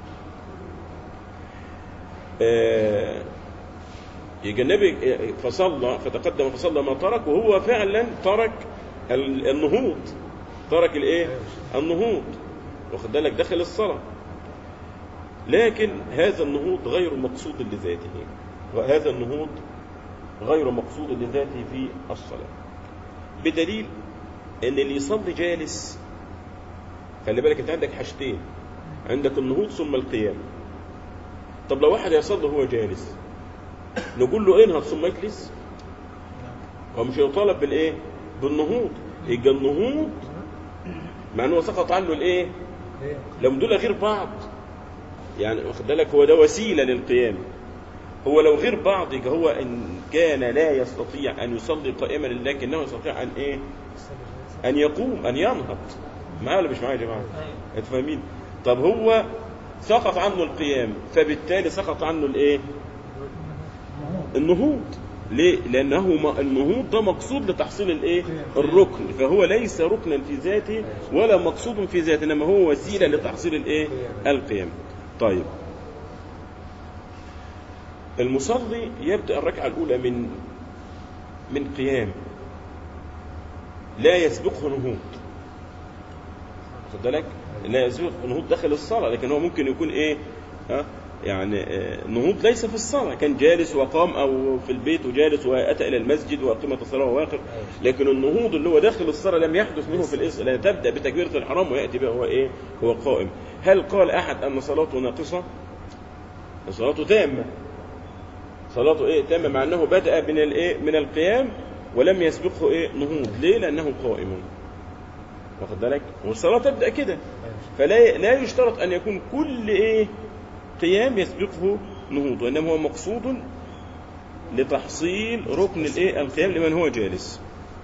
آه، يجي النبي فصلى فتقدم فصلى ما ترك وهو فعلا ترك ال- النهوض ترك الايه النهوض واخد بالك داخل الصلاه لكن هذا النهوض غير مقصود لذاته وهذا النهوض غير مقصود لذاته في الصلاه بدليل ان اللي يصلي جالس خلي بالك انت عندك حاجتين عندك النهوض ثم القيام طب لو واحد يصلي وهو جالس نقول له انهض ثم اجلس هو مش يطالب بالايه بالنهوض يبقى النهوض مع انه سقط عنه الايه لو دول غير بعض يعني واخد بالك هو ده وسيله للقيام هو لو غير بعض يبقى هو ان كان لا يستطيع ان يصلي قائما لكنه يستطيع ان ايه ان يقوم ان ينهض معايا ولا مش معايا يا جماعه انتوا فاهمين طب هو سقط عنه القيام فبالتالي سقط عنه الايه النهوض ليه لانه م- النهوض ده مقصود لتحصيل الايه الركن فهو ليس ركنا في ذاته ولا مقصود في ذاته انما هو وسيله لتحصيل الايه القيام طيب المصلي يبدا الركعه الاولى من من قيام لا يسبقه نهوض خد بالك لا يسبق نهوض داخل الصلاه لكن هو ممكن يكون ايه ها يعني آه، نهوض ليس في الصلاه كان جالس وقام او في البيت وجالس واتى الى المسجد واقيمت الصلاه وواقف لكن النهوض اللي هو داخل الصلاه لم يحدث منه في الاسم لا تبدا بتكبيره الحرام وياتي بها هو ايه هو قائم هل قال احد ان صلاته ناقصه صلاته تامه صلاته ايه تامه مع انه بدا من الايه من القيام ولم يسبقه ايه نهوض ليه لانه قائم واخد بالك والصلاه تبدا كده فلا لا يشترط ان يكون كل ايه قيام يسبقه نهوض وانما هو مقصود لتحصيل ركن الايه القيام لمن هو جالس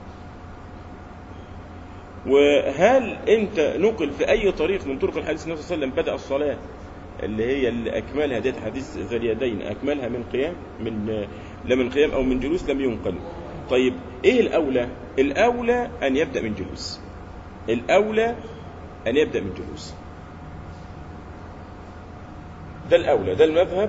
وهل انت نقل في اي طريق من طرق الحديث النبي صلى الله عليه وسلم بدا الصلاه اللي هي اللي اكملها ديت حديث ذا اليدين اكملها من قيام من لا من قيام او من جلوس لم ينقل طيب ايه الاولى الاولى ان يبدا من جلوس الاولى ان يبدا من جلوس ده الاولى ده المذهب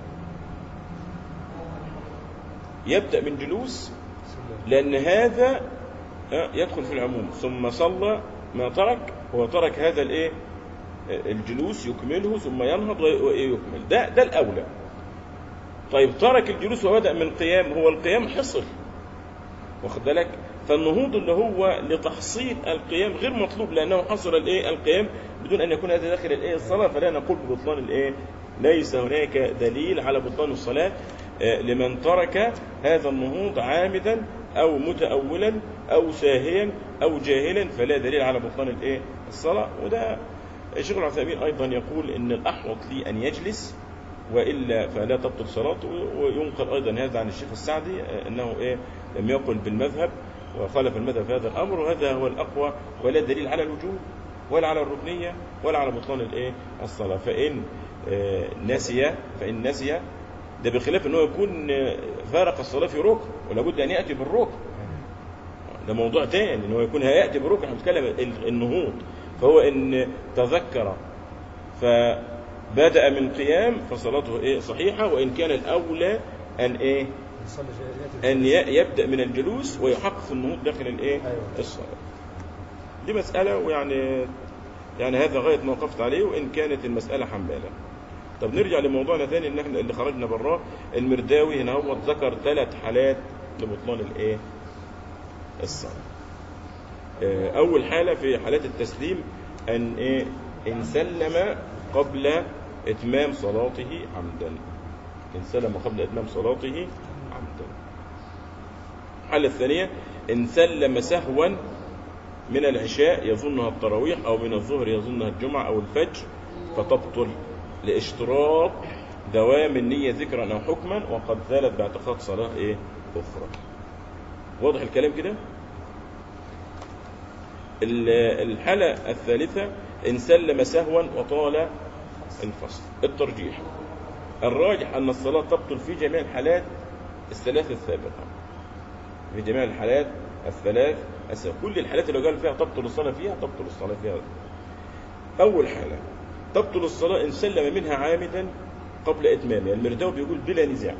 يبدا من جلوس لان هذا آه، يدخل في العموم ثم صلى ما ترك هو ترك هذا الايه آه، الجلوس يكمله ثم ينهض وي- ويكمل ده ده الاولى طيب ترك الجلوس وبدا من القيام هو القيام حصل واخد بالك فالنهوض اللي هو لتحصيل القيام غير مطلوب لانه حصل الايه القيام بدون ان يكون هذا داخل الايه الصلاه فلا نقول ببطلان الايه ليس هناك دليل على بطلان الصلاه آه، لمن ترك هذا النهوض عامدا او متاولا او ساهيا او جاهلا فلا دليل على بطلان الايه الصلاه وده الشيخ العثيمين ايضا يقول ان الاحوط لي ان يجلس والا فلا تبطل صلاته وينقل ايضا هذا عن الشيخ السعدي آه، انه ايه لم يقل بالمذهب وخالف المذهب في هذا الامر وهذا هو الاقوى ولا دليل على الوجوب ولا على الركنيه ولا على بطلان الايه الصلاه فان آه، نسي فان نسي ده بخلاف ان هو يكون آه، فارق الصلاه في ركن ولابد ان ياتي بالركن ده موضوع تاني ان هو يكون هياتي بالركن احنا بنتكلم ال- النهوض فهو ان تذكر فبدا من قيام فصلاته ايه صحيحه وان كان الاولى ان ايه يصلي جاهلية ان ي- يبدا من الجلوس ويحقق النهوض داخل الايه أيوة. الصلاه دي مساله ويعني يعني هذا غايه ما وقفت عليه وان كانت المساله حماله طب نرجع لموضوعنا تاني اللي احنا اللي خرجنا براه المرداوي هنا هو ذكر ثلاث حالات لبطلان الايه الصلاه آه، اول حاله في حالات التسليم ان ايه ان سلم قبل اتمام صلاته عمدا ان سلم قبل اتمام صلاته عمدا الحاله الثانيه ان سلم سهوا من العشاء يظنها التراويح او من الظهر يظنها الجمعه او الفجر فتبطل لاشتراط دوام النيه ذكرا او حكما وقد زالت باعتقاد صلاه ايه اخرى واضح الكلام كده ال- الحالة الثالثة إن سلم سهوا وطال الفصل الترجيح الراجح أن الصلاة تبطل في جميع الحالات الثلاث السابقة في جميع الحالات الثلاث السابقة كل الحالات اللي قال فيها تبطل الصلاة فيها تبطل الصلاة فيها أول حالة تبطل الصلاة إن سلم منها عامدا قبل إتمامها المرداوي بيقول بلا نزاع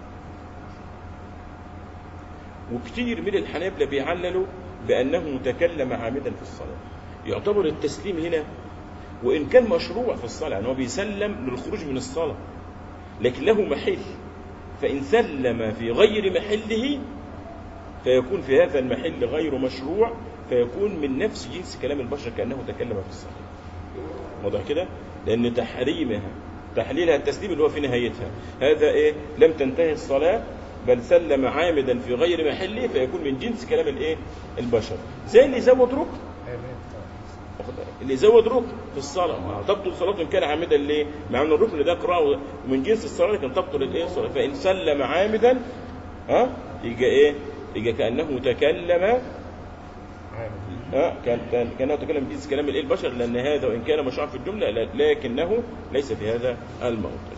وكتير من الحنابلة بيعللوا بأنه تكلم عامدا في الصلاة يعتبر التسليم هنا وإن كان مشروع في الصلاة يعني هو بيسلم للخروج من الصلاة لكن له محل فإن سلم في غير محله فيكون في هذا المحل غير مشروع فيكون من نفس جنس كلام البشر كأنه تكلم في الصلاة واضح كده لأن تحريمها تحليلها التسليم اللي هو في نهايتها هذا إيه لم تنتهي الصلاة بل سلم عامدا في غير محله فيكون من جنس كلام الايه البشر زي اللي يزود ركن واخد بالك؟ اللي يزود ركن في الصلاه ما تبطل صلاته ان كان عامدا ليه؟ مع ان الركن ده قراءه ومن جنس الصلاه لكن تبطل الايه الصلاه فان سلم عامدا ها يجي ايه؟ يجي كانه تكلم ها كان كان كانه تكلم بجنس كلام الايه البشر لان هذا وان كان مشروعا في الجمله لا- لكنه ليس في هذا الموطن.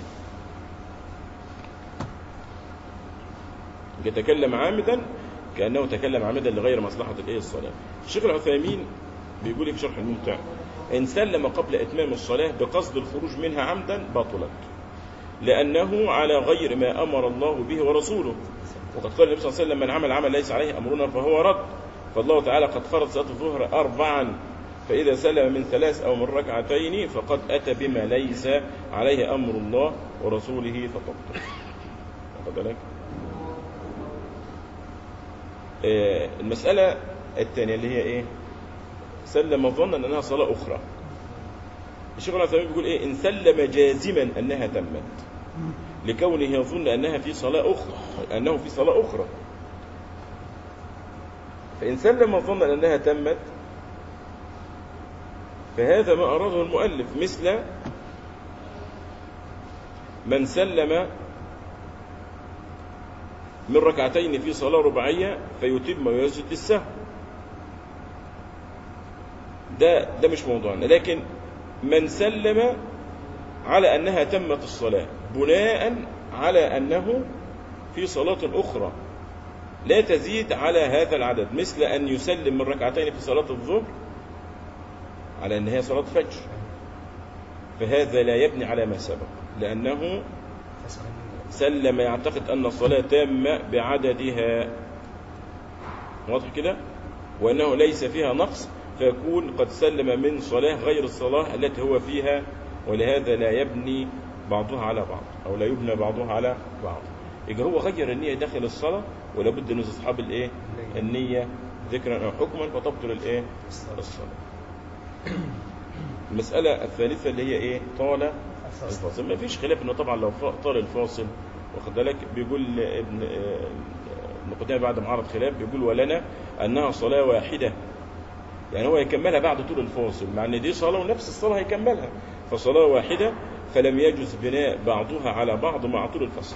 يتكلم عامدا كانه تكلم عامدا لغير مصلحه الايه الصلاه. الشيخ العثيمين بيقول إيه في شرح الممتع ان سلم قبل اتمام الصلاه بقصد الخروج منها عمدا بطلت. لانه على غير ما امر الله به ورسوله. وقد قال النبي صلى الله عليه وسلم من عمل عمل ليس عليه امرنا فهو رد. فالله تعالى قد فرض صلاه الظهر اربعا فإذا سلم من ثلاث أو من ركعتين فقد أتى بما ليس عليه أمر الله ورسوله فتبطل. واخد بالك؟ آه، المسألة الثانية اللي هي إيه؟ سلم ظنا أنها صلاة أخرى. الشيخ العثيمين بيقول إيه؟ إن سلم جازما أنها تمت لكونه يظن أنها في صلاة أخرى أنه في صلاة أخرى. فإن سلم ظنا أنها تمت فهذا ما أراده المؤلف مثل من سلم من ركعتين في صلاة رباعية فيتم ويسجد للسهو ده ده مش موضوعنا لكن من سلم على أنها تمت الصلاة بناء على أنه في صلاة أخرى لا تزيد على هذا العدد مثل أن يسلم من ركعتين في صلاة الظهر على أن هي صلاة فجر فهذا لا يبني على ما سبق لأنه سلم يعتقد أن الصلاة تامة بعددها واضح كده وأنه ليس فيها نقص فيكون قد سلم من صلاة غير الصلاة التي هو فيها ولهذا لا يبني بعضها على بعض أو لا يبنى بعضها على بعض يبقى هو غير النية داخل الصلاة ولا بد أن أصحاب الإيه النية ذكرا أو حكما فتبطل الإيه الصلاة المسألة الثالثة اللي هي إيه طال الفاصل ما فيش خلاف إنه طبعا لو ف- طال الفاصل واخد بالك بيقول ابن آه، ابن قتيبة بعد ما عرض خلاف بيقول ولنا أنها صلاة واحدة يعني هو يكملها بعد طول الفاصل مع ان دي صلاه ونفس الصلاه هيكملها فصلاه واحده فلم يجوز بناء بعضها على بعض مع طول الفصل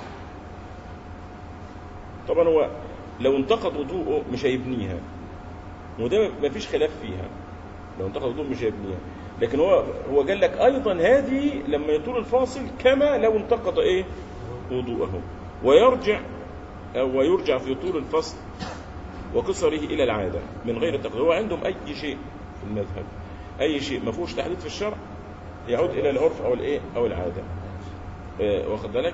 طبعا هو لو انتقد وضوءه مش هيبنيها وده ما فيش خلاف فيها لو انتقد وضوءه مش هيبنيها لكن هو هو قال لك ايضا هذه لما يطول الفاصل كما لو انتقد ايه وضوءه ويرجع او ويرجع في طول الفصل وقصره الى العاده من غير التقدير هو عندهم اي شيء في المذهب اي شيء ما فيهوش تحديد في الشرع يعود الى العرف او الايه او العاده آه، واخد بالك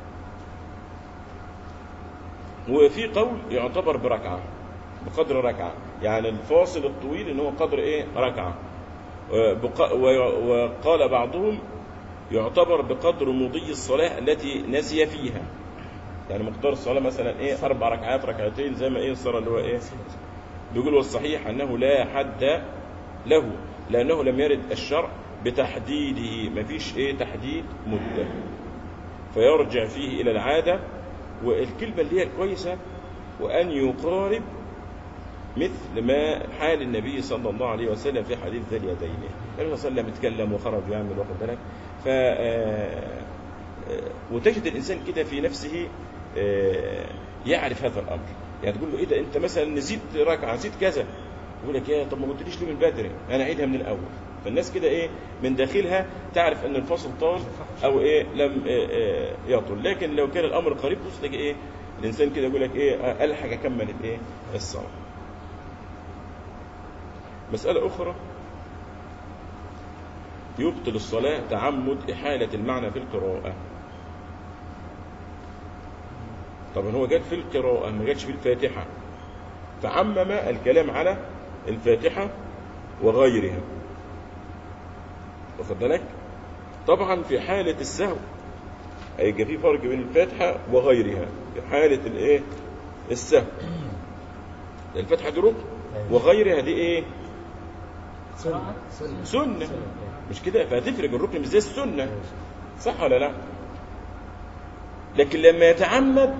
وفي قول يعتبر بركعه بقدر ركعه يعني الفاصل الطويل ان هو قدر ايه ركعه آه، بق- وي- وقال بعضهم يعتبر بقدر مضي الصلاه التي نسي فيها يعني مقدار الصلاه مثلا ايه اربع ركعات ركعتين زي ما ايه الصلاه اللي هو ايه بيقول والصحيح انه لا حد له لانه لم يرد الشرع بتحديده ما فيش ايه تحديد مده فيرجع فيه الى العاده والكلمه اللي هي الكويسه وان يقارب مثل ما حال النبي صلى الله عليه وسلم في حديث ذي اليدين النبي صلى الله عليه وسلم اتكلم وخرج ويعمل واخد بالك ف آه، آه، وتجد الانسان كده في نفسه آه، يعرف هذا الامر يعني تقول له ايه ده انت مثلا نسيت ركعه نسيت كذا يقول لك يا طب ما قلتليش ليه من بدري انا اعيدها من الاول فالناس كده ايه من داخلها تعرف ان الفصل طال او ايه لم آه، آه، يطل لكن لو كان الامر قريب تبص تلاقي ايه الانسان كده يقول لك ايه آه، الحق اكمل الايه الصلاه مساله اخرى يبطل الصلاة تعمد إحالة المعنى في القراءة طبعا هو جات في القراءة ما جاتش في الفاتحة فعمم الكلام على الفاتحة وغيرها واخد بالك طبعا في حالة السهو هيبقى في فرق بين الفاتحة وغيرها في حالة الايه السهو الفاتحة دي ركن وغيرها دي ايه سنة سنة سنة مش كده فهتفرق الركن مش زي السنة صح ولا لا لكن لما يتعمد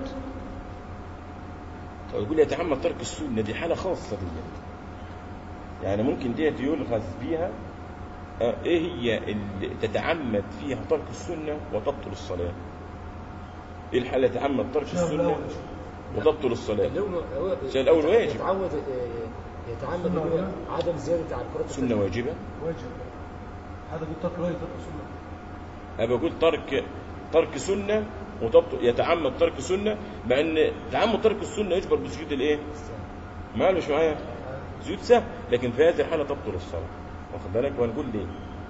أو يقول يتعمد ترك السنة دي حالة خاصة دي يعني ممكن ديت يلغز بيها آه، ايه هي اللي تتعمد فيها ترك السنة وتبطل الصلاة ايه الحالة يتعمد ترك الشهر السنة الأول وتبطل الصلاة اللون هو الشيء الأول واجب. يتعود آه، يتعمد سنة إن هو ولا؟ عدم زيادة عن قراءة سنة واجبة واجب هذا قلت ترك الواجب ترك السنة أنا بقول ترك ترك سنة وتبطل يتعمد ترك سنة مع ان تعمد ترك السنة يجبر بسجود الايه؟ ماله مش معايا؟ سجود سهل لكن في هذه الحالة تبطل الصلاة واخد بالك وهنقول ليه؟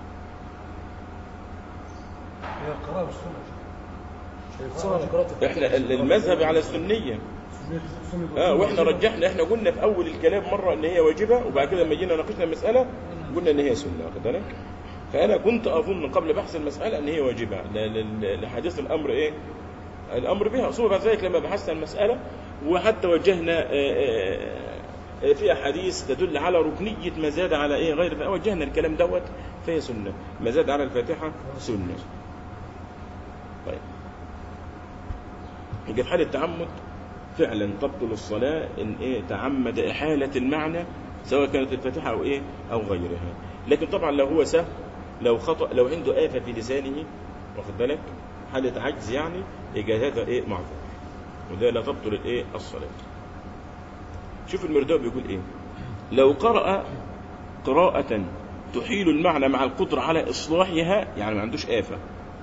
هي القراءة والسنة يقتصر على قراءة احنا ال- المذهب على السنية سنة سنة اه واحنا رجحنا احنا قلنا في اول الكلام مرة ان هي واجبة وبعد كده لما جينا ناقشنا المسألة قلنا ان هي سنة واخد بالك؟ فانا كنت اظن قبل بحث المسألة ان هي واجبة ل- ل- لحديث الامر ايه؟ الامر بها ثم بعد ذلك لما بحثنا المسألة وحتى وجهنا آه، آه، آه، في احاديث تدل على ركنية ما زاد على ايه غير وجهنا الكلام دوت فهي سنة ما زاد على الفاتحة سنة طيب يبقى في حالة التعمد فعلا تبطل الصلاة إن إيه تعمد إحالة المعنى سواء كانت الفاتحة أو إيه أو غيرها لكن طبعا لو هو سهل لو خطأ لو عنده آفة في لسانه واخد بالك حالة عجز يعني يبقى هذا إيه معذور وده لا تبطل الإيه الصلاة شوف المرداء بيقول إيه لو قرأ قراءة تحيل المعنى مع القدرة على إصلاحها يعني ما عندوش آفة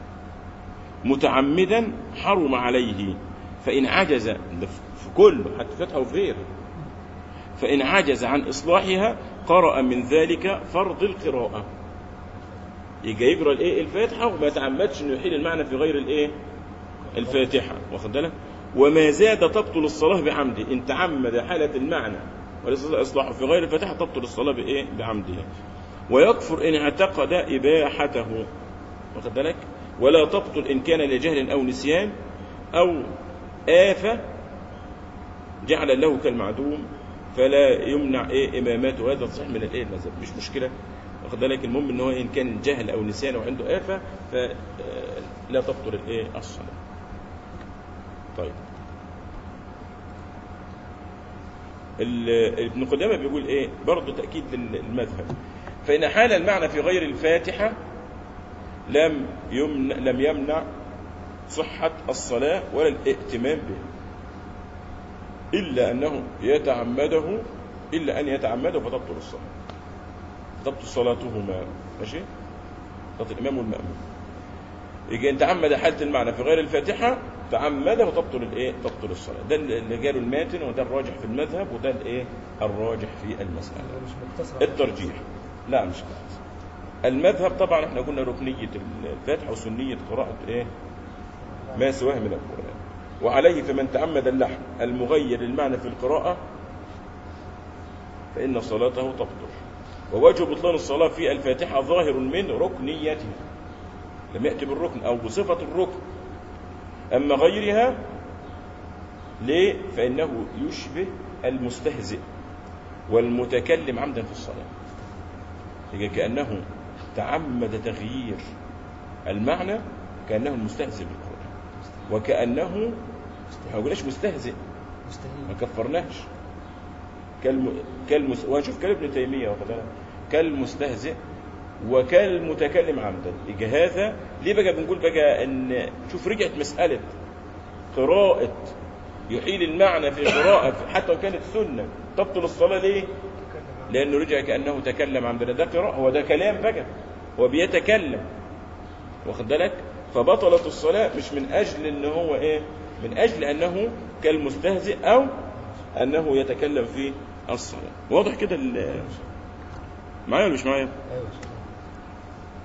متعمدا حرم عليه فإن عجز ده في كله حتى فتحه وفي غيره فإن عجز عن إصلاحها قرأ من ذلك فرض القراءة يجي يقرأ الإيه الفاتحة وما يتعمدش إنه يحيل المعنى في غير الإيه الفاتحة واخد بالك وما زاد تبطل الصلاة بعمده إن تعمد حالة المعنى وليس إصلاحه في غير الفاتحة تبطل الصلاة بإيه بعمده ويكفر إن اعتقد إباحته واخد بالك ولا تبطل إن كان لجهل أو نسيان أو آفة جعل له كالمعدوم فلا يمنع إيه إماماته هذا صحيح من الإيه المذهب مش مشكلة واخد بالك المهم إن هو إن كان جهل أو نسيان أو عنده آفة فلا تبطل الإيه الصلاة طيب ال- ابن قدامة بيقول إيه برضه تأكيد للمذهب فإن حال المعنى في غير الفاتحة لم يمنع لم يمنع صحة الصلاة ولا الائتمام به إلا أنه يتعمده إلا أن يتعمده فتبطل الصلاة تبطل صلاتهما ماشي صلاة الإمام والمأمون يجي أن تعمد حالة المعنى في غير الفاتحة تعمده وتبطل الإيه تبطل الصلاة ده اللي جاله الماتن وده الراجح في المذهب وده الإيه الراجح في المسألة مش مقتصر على الترجيح لا مش كده المذهب طبعا احنا قلنا ركنية الفاتحة وسنية قراءة ايه ما سواه من القرآن وعليه فمن تعمد اللحن المغير للمعنى في القراءة فإن صلاته تبطل ووجه بطلان الصلاة في الفاتحة ظاهر من ركنيته لم يأتي بالركن أو بصفة الركن أما غيرها ليه؟ فإنه يشبه المستهزئ والمتكلم عمدا في الصلاة يبقى كأنه تعمد تغيير المعنى كأنه المستهزئ بالقرآن وكأنه ما قلناش مستهزئ ما مستهين كفرناش كالم... كالمس... وهنشوف كلام ابن تيمية واخد بالك؟ كالمستهزئ وكالمتكلم عمدا يجي هذا ليه بقى بنقول بقى ان شوف رجعت مسألة قراءة يحيل المعنى في قراءة حتى لو كانت سنة تبطل الصلاة ليه؟ لأنه رجع كأنه تكلم عندنا ده قراءة هو ده كلام بقى هو بيتكلم واخد بالك فبطلت الصلاة مش من أجل إن هو إيه من أجل أنه كالمستهزئ أو أنه يتكلم في الصلاة واضح كده ال- معايا ولا مش معايا ايوه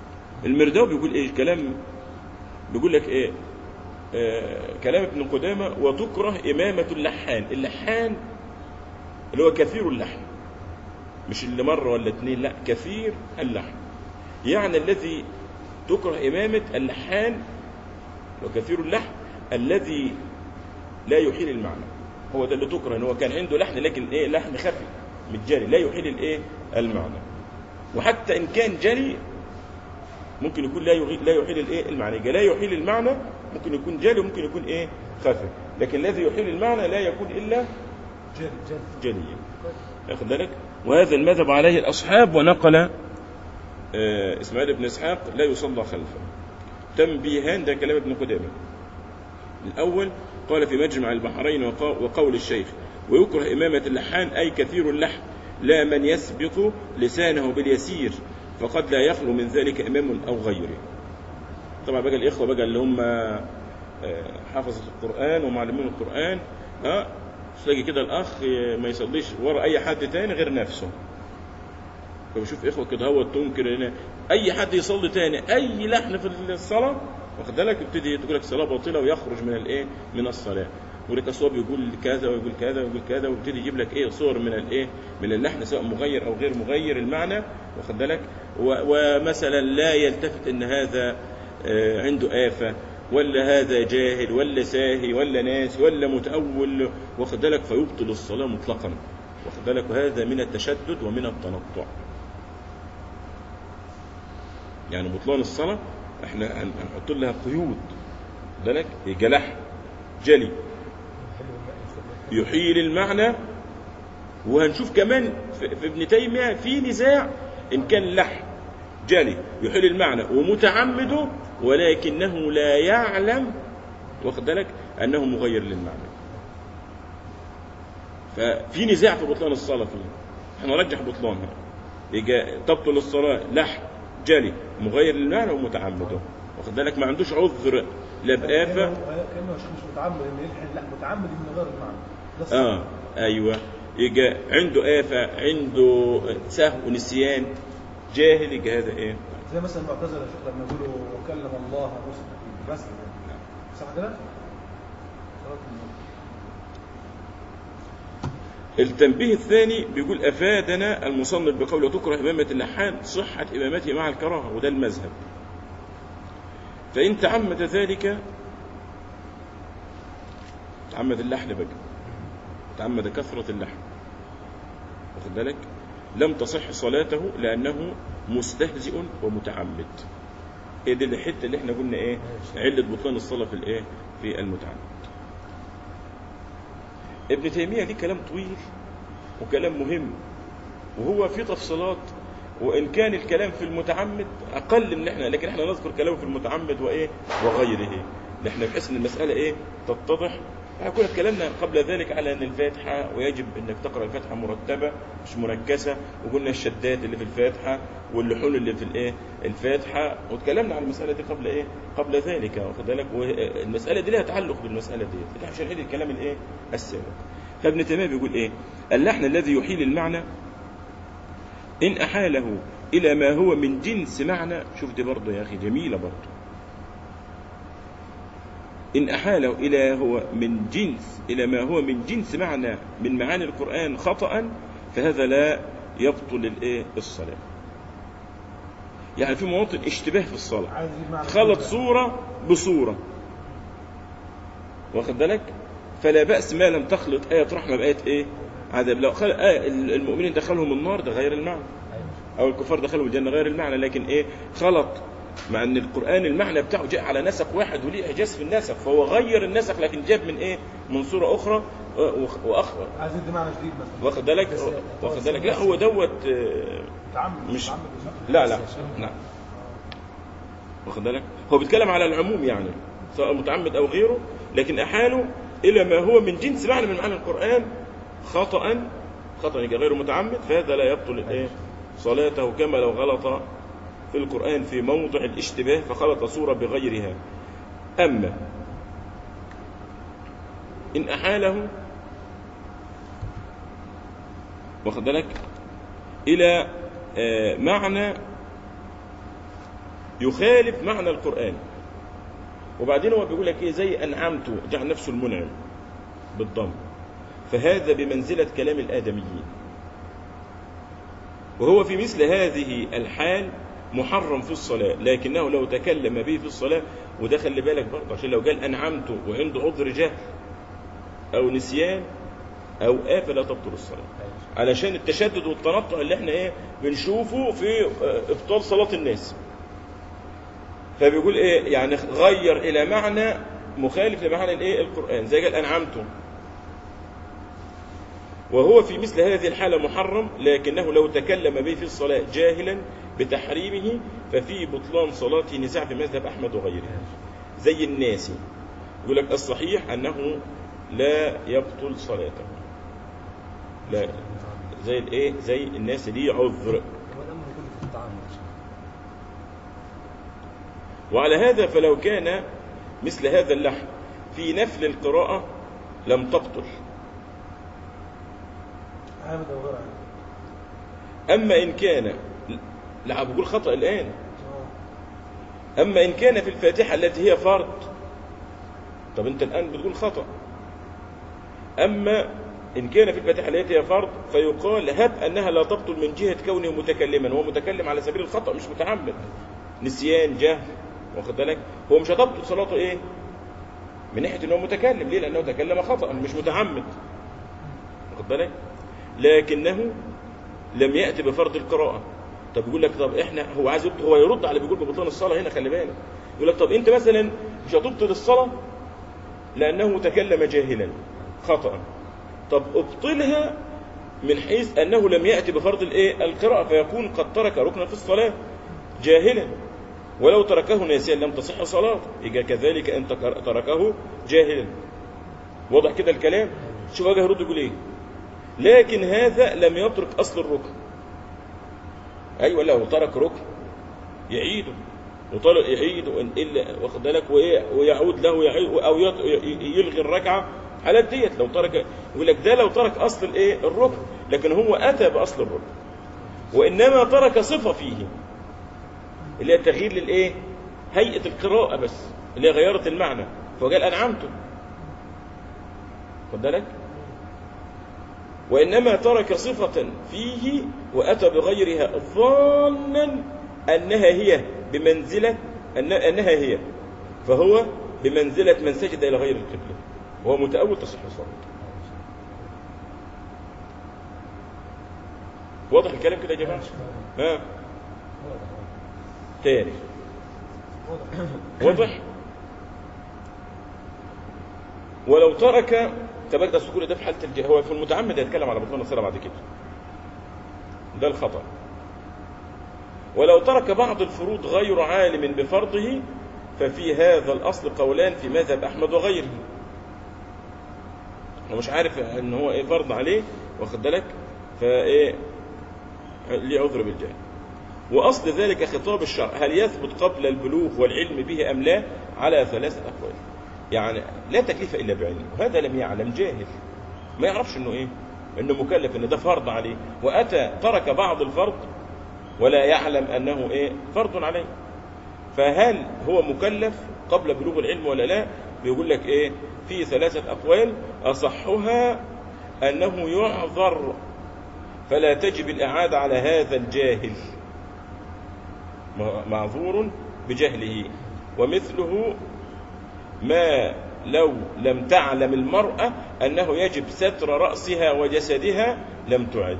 المرداوي بيقول ايه الكلام بيقول لك ايه آه كلام ابن قدامة وتكره إمامة اللحان اللحان اللي هو كثير اللحن مش اللي مرة ولا اتنين لا كثير اللحن يعني الذي تكره إمامة اللحان وكثير اللحن الذي لا يحيل المعنى هو ده اللي تكره ان هو كان عنده لحن لكن ايه لحن خفي متجري لا يحيل الايه المعنى وحتى ان كان جري ممكن يكون لا يحيل لا يحيل الايه المعنى يبقى لا يحيل المعنى ممكن يكون جري وممكن يكون ايه خفي لكن الذي يحيل المعنى لا يكون الا جري جد جليا ياخد بالك وهذا المذهب عليه الاصحاب ونقل آه، اسماعيل بن اسحاق لا يصلى خلفه تنبيهان ده كلام ابن قدامه الاول قال في مجمع البحرين وقا- وقول الشيخ ويكره امامه اللحان اي كثير اللحن لا من يسبق لسانه باليسير فقد لا يخلو من ذلك امام او غيره طبعا بقى الاخوه بقى اللي هم آه، حافظه القران ومعلمين القران ها تلاقي كده الاخ آه، ما يصليش ورا اي حد تاني غير نفسه فبشوف اخوه كده هو تنكر هنا اي حد يصلي تاني اي لحن في الصلاه واخد بالك يبتدي تقول لك الصلاه باطله ويخرج من الايه من الصلاه يقول لك اصل هو بيقول كذا ويقول كذا ويقول كذا ويبتدي يجيب لك ايه صور من الايه من اللحن سواء مغير او غير مغير المعنى واخد بالك و- ومثلا لا يلتفت ان هذا آه، عنده آفة ولا هذا جاهل ولا ساهي ولا ناسي ولا متأول واخد بالك فيبطل الصلاة مطلقا واخد بالك وهذا من التشدد ومن التنطع يعني بطلان الصلاة احنا هن- هنحط لها قيود واخد بالك يبقى لحن جلي يحيل المعنى وهنشوف كمان في في ابن تيمية في نزاع إن كان لحن جلي يحيل المعنى ومتعمده ولكنه لا يعلم واخد بالك أنه مغير للمعنى ففي نزاع في بطلان الصلاة فيه احنا نرجح بطلانها يجي تبطل الصلاة لحن جلي مغير للمعنى ومتعمده واخد بالك ما عندوش عذر لا بآفة كانه كأنه مش مش متعمد ان يلحن لا متعمد من غير المعنى ده الصح. اه ايوه يجي عنده آفة عنده سهو ونسيان جاهل يجي هذا ايه زي مثلا المعتزله يا شيخ لما يقولوا وكلم الله موسى بس صح كده؟ صلاة النبي. التنبيه الثاني بيقول افادنا المصنف بقوله تكره امامه اللحان صحه امامته مع الكراهه وده المذهب فان تعمد ذلك تعمد اللحن بقى تعمد كثره اللحن واخد بالك لم تصح صلاته لانه مستهزئ ومتعمد هي دي الحته اللي احنا قلنا ايه عله بطلان الصلاه في الايه في المتعمد ابن تيمية ليه كلام طويل وكلام مهم وهو في تفصيلات وإن كان الكلام في المتعمد أقل من إحنا لكن إحنا نذكر كلامه في المتعمد وإيه وغيره نحن بحيث إن المسألة إيه تتضح احنا كنا اتكلمنا قبل ذلك على ان الفاتحه ويجب انك تقرا الفاتحه مرتبه مش مركزه وقلنا الشدات اللي في الفاتحه واللحون اللي في الايه الفاتحه واتكلمنا عن المساله دي قبل ايه قبل ذلك واخد بالك والمساله دي لها تعلق بالمساله دي لكن عشان نعيد الكلام الايه السابق فابن تيميه بيقول ايه اللحن الذي يحيل المعنى ان احاله الى ما هو من جنس معنى شوف دي برضه يا اخي جميله برضه إن أحاله إلى هو من جنس إلى ما هو من جنس معنى من معاني القرآن خطأ فهذا لا يبطل الإيه الصلاة. يعني في مواطن اشتباه في الصلاة عايز يجيب معنى خلط كده. صورة بصورة واخد بالك فلا بأس ما لم تخلط آية رحمة بآية إيه عذاب لو خل... آية المؤمنين دخلهم النار ده غير المعنى أو الكفار دخلوا الجنة غير المعنى لكن إيه خلط مع ان القران المعنى بتاعه جاء على نسق واحد وليه اعجاز في النسق فهو غير النسق لكن جاب من ايه من صوره اخرى وأخ- واخ عايز يدي معنى جديد مثلا واخد بالك بس- واخد بالك لا هو دوت آه، متعمد مش- متعمد صح؟ لا لا نعم واخد بالك هو بيتكلم على العموم يعني سواء متعمد او غيره لكن احاله الى ما هو من جنس معنى من معاني القران خطا خطا يبقى غير متعمد فهذا لا يبطل الايه صلاته كما لو غلط في القران في موضع الاشتباه فخلط صوره بغيرها اما ان احاله واخد بالك الى آه، معنى يخالف معنى القرآن وبعدين هو بيقول لك ايه زي انعمت جعل نفسه المنعم بالضم فهذا بمنزلة كلام الآدميين وهو في مثل هذه الحال محرم في الصلاة لكنه لو تكلم به في الصلاة وده خلي بالك برضه عشان لو قال أنعمت وعنده عذر جهل أو نسيان أو آفة لا تبطل الصلاة علشان التشدد والتنطع اللي احنا ايه بنشوفه في آه، ابطال صلاة الناس فبيقول ايه يعني غير الى معنى مخالف لمعنى الايه القرآن زي قال انعمتم وهو في مثل هذه الحالة محرم لكنه لو تكلم به في الصلاة جاهلا بتحريمه ففي بطلان صلاته نزاع في مذهب أحمد وغيره زي الناس يقول لك الصحيح أنه لا يبطل صلاته لا زي الايه زي الناس دي عذر والامر كله في التعامل وعلى هذا فلو كان مثل هذا اللحن في نفل القراءة لم تبطل عامد او غير عامد أما إن كان لا بقول خطأ الآن اه أما إن كان في الفاتحة التي هي فرض طب أنت الآن بتقول خطأ أما إن كان في الفاتحة التي هي فرض فيقال هب أنها لا تبطل من جهة كونه متكلما هو متكلم على سبيل الخطأ مش متعمد نسيان جهل واخد بالك هو مش هتبطل صلاته إيه من ناحية أنه متكلم ليه لأنه تكلم خطأ مش متعمد واخد بالك لكنه لم يأتي بفرض القراءة طب يقول لك طب احنا هو عايز يبطل هو يرد على بيقول ببطلان الصلاة هنا خلي بالك يقول لك طب انت مثلا مش هتبطل الصلاة لأنه تكلم جاهلا خطأ طب ابطلها من حيث أنه لم يأتي بفرض الايه القراءة فيكون قد ترك ركنا في الصلاة جاهلا ولو تركه ناسيا لم تصح صلاته يبقى كذلك أنت تركه جاهلا واضح كده الكلام شوف واجه يرد يقول ايه لكن هذا لم يترك أصل الركن أيوة لو ترك ركن يعيده وطارق يعيده إن إلا واخد بالك وإيه ويعود له يعيد أو يط- ي- يلغي الركعة على ديت لو ترك يقول لك ده لو ترك أصل الإيه الركن لكن هو أتى بأصل الركن وإنما ترك صفة فيه اللي هي التغيير للإيه هيئة القراءة بس اللي هي غيرت المعنى فقال أنعمته خد بالك وإنما ترك صفة فيه وأتى بغيرها ظانا أنها هي بمنزلة أن أنها هي فهو بمنزلة من سجد إلى غير القبلة وهو متأول تصح صلاته واضح الكلام كده يا جماعة؟ ها تاني واضح؟ ولو ترك تبدأ السكون ده في حالة الجهل هو في المتعمد يتكلم على بطلان الصلاة بعد كده ده الخطأ ولو ترك بعض الفروض غير عالم بفرضه ففي هذا الأصل قولان في مذهب أحمد وغيره هو مش عارف ان هو ايه فرض عليه واخد بالك فايه ليه عذر بالجهل واصل ذلك خطاب الشرع هل يثبت قبل البلوغ والعلم به ام لا على ثلاثه اقوال يعني لا تكليف الا بعلم وهذا لم يعلم جاهل ما يعرفش انه ايه انه مكلف ان ده فرض عليه واتى ترك بعض الفرض ولا يعلم انه ايه فرض عليه فهل هو مكلف قبل بلوغ العلم ولا لا بيقول لك ايه في ثلاثة أقوال أصحها أنه يعذر فلا تجب الإعادة على هذا الجاهل معذور بجهله ومثله ما لو لم تعلم المرأة أنه يجب ستر رأسها وجسدها لم تعد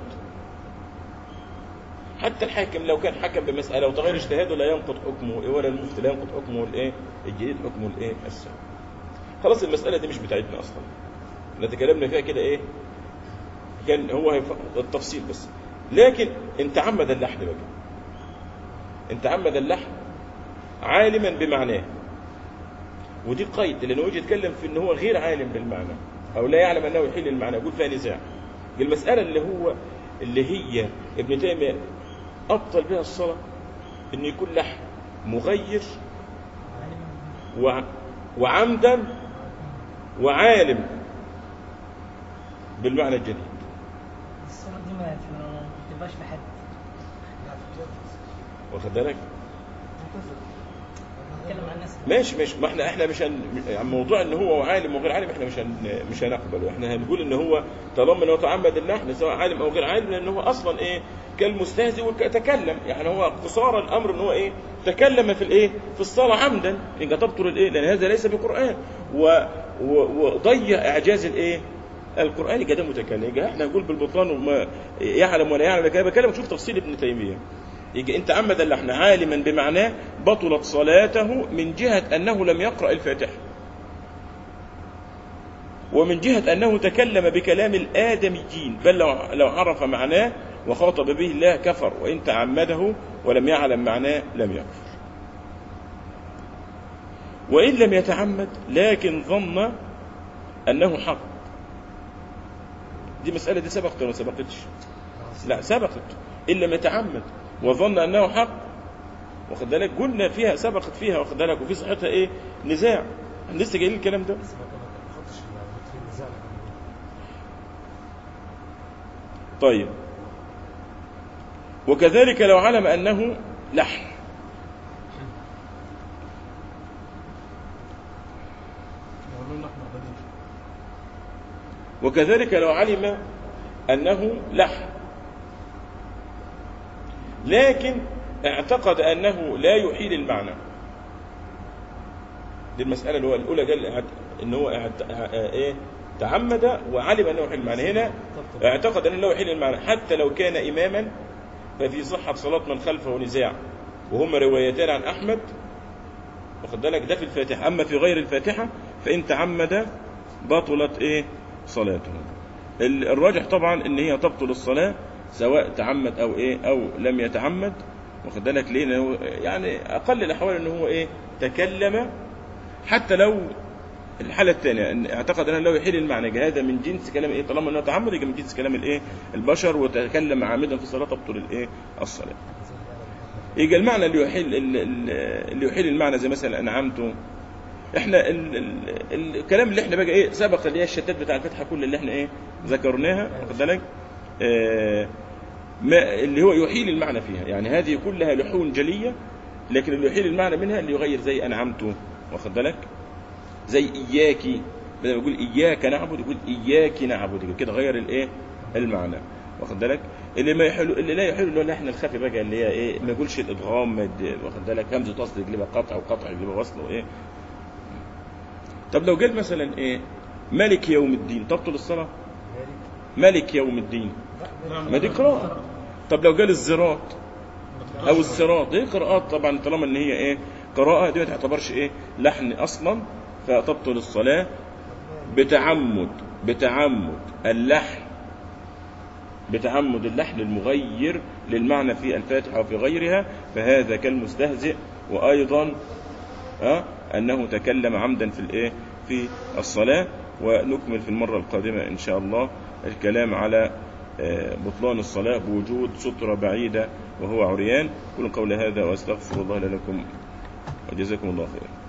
حتى الحاكم لو كان حكم بمسألة وتغير اجتهاده لا ينقض حكمه ولا المفتي لا ينقض حكمه الايه الجديد حكمه الايه السابق خلاص المسألة دي مش بتاعتنا أصلا احنا تكلمنا فيها كده إيه كان هو هيف- التفصيل بس لكن إن تعمد اللحن بقى إن تعمد اللحن عالما بمعناه ودي قيد لأنه يجي يتكلم في إن هو غير عالم بالمعنى أو لا يعلم أنه يحل المعنى يقول فيها نزاع المسألة اللي هو اللي هي ابن تيمية أبطل بها الصلاة إن يكون لحن مغير وع- وعمدا وعالم بالمعنى الجديد الصورة دي ما ما تبقاش في حد واخد بالك نتكلم عن الناس ماشي ماشي ما احنا احنا مش هن... يعني موضوع ان هو عالم وغير عالم احنا مش هن... مش هنقبله احنا هنقول ان هو طالما انه تعمد اللحن سواء عالم او غير عالم لان هو اصلا ايه كالمستهزئ وتكلم يعني هو اقتصار الامر ان هو ايه تكلم في الايه في الصلاه عمدا ان تبطل الايه لان هذا ليس بقران و... و... وضيع اعجاز الايه القران يبقى ده متكلم يبقى احنا نقول بالبطلان وما يعلم ولا يعلم لكن انا بتكلم شوف تفصيل ابن تيميه يجي انت عمد اللحن عالما بمعناه بطلت صلاته من جهة أنه لم يقرأ الفاتحة ومن جهة أنه تكلم بكلام الآدميين بل لو, لو عرف معناه وخاطب به الله كفر وإن تعمده ولم يعلم معناه لم يكفر وإن لم يتعمد لكن ظن أنه حق دي مسألة دي سبقت ولا ما سبقتش لا سبقت إن لم يتعمد وظن أنه حق واخد بالك قلنا فيها سبقت فيها واخد بالك وفي صحتها ايه نزاع احنا لسه جايين الكلام ده بس ما ما خدتش يعني في النزاع طيب وكذلك لو علم انه لحن يقولون نحن بديل وكذلك لو علم انه لحن لكن اعتقد انه لا يحيل المعنى دي المساله اللي هو الاولى قال اعت- ان هو اعت- اه- ايه تعمد وعلم انه يحيل المعنى هنا اعتقد انه لا يحيل المعنى حتى لو كان اماما ففي صحه صلاه من خلفه نزاع وهما روايتان عن احمد واخد بالك ده في الفاتحه اما في غير الفاتحه فان تعمد بطلت ايه صلاته ال- الراجح طبعا ان هي تبطل الصلاه سواء تعمد او ايه او لم يتعمد واخد بالك ليه لأنه يعني اقل الاحوال ان هو ايه تكلم حتى لو الحالة الثانية ان اعتقد انه لو يحيل المعنى يبقى هذا من جنس كلام ايه طالما انه تعمد يبقى من جنس كلام الايه البشر وتكلم عامدا في الصلاة تبطل الايه الصلاة يبقى المعنى اللي يحيل ال- ال- اللي يحيل المعنى زي مثلا انعمت احنا ال ال الكلام اللي احنا بقى ايه سبق اللي هي الشتات بتاع الفتحه كل اللي احنا ايه ذكرناها واخد بالك آه ما اللي هو يحيل المعنى فيها يعني هذه كلها لحون جليه لكن اللي يحيل المعنى منها اللي يغير زي انعمت واخد بالك زي اياك بدل ما يقول اياك نعبد يقول اياك نعبد يبقى كده غير الايه المعنى واخد بالك اللي ما يحلو اللي لا يحلو اللي هو اللحن الخفي بقى اللي هي ايه ما يقولش الادغام ما يد- واخد بالك همزه وصل يجيبها قطع وقطع يجيبها وصل وايه طب لو قال مثلا ايه ملك يوم الدين تبطل الصلاه ملك يوم الدين ما دي قراءه طب لو قال الزراط او الصراط دي قراءات طبعا طالما ان هي ايه قراءه دي ما تعتبرش ايه لحن اصلا فتبطل الصلاه بتعمد بتعمد اللحن بتعمد اللحن المغير للمعنى في الفاتحه وفي غيرها فهذا كالمستهزئ وايضا أه انه تكلم عمدا في الايه في الصلاه ونكمل في المره القادمه ان شاء الله الكلام على آه، بطلان الصلاه بوجود ستره بعيده وهو عريان كل قول هذا واستغفر الله لي لكم وجزاكم الله خيرا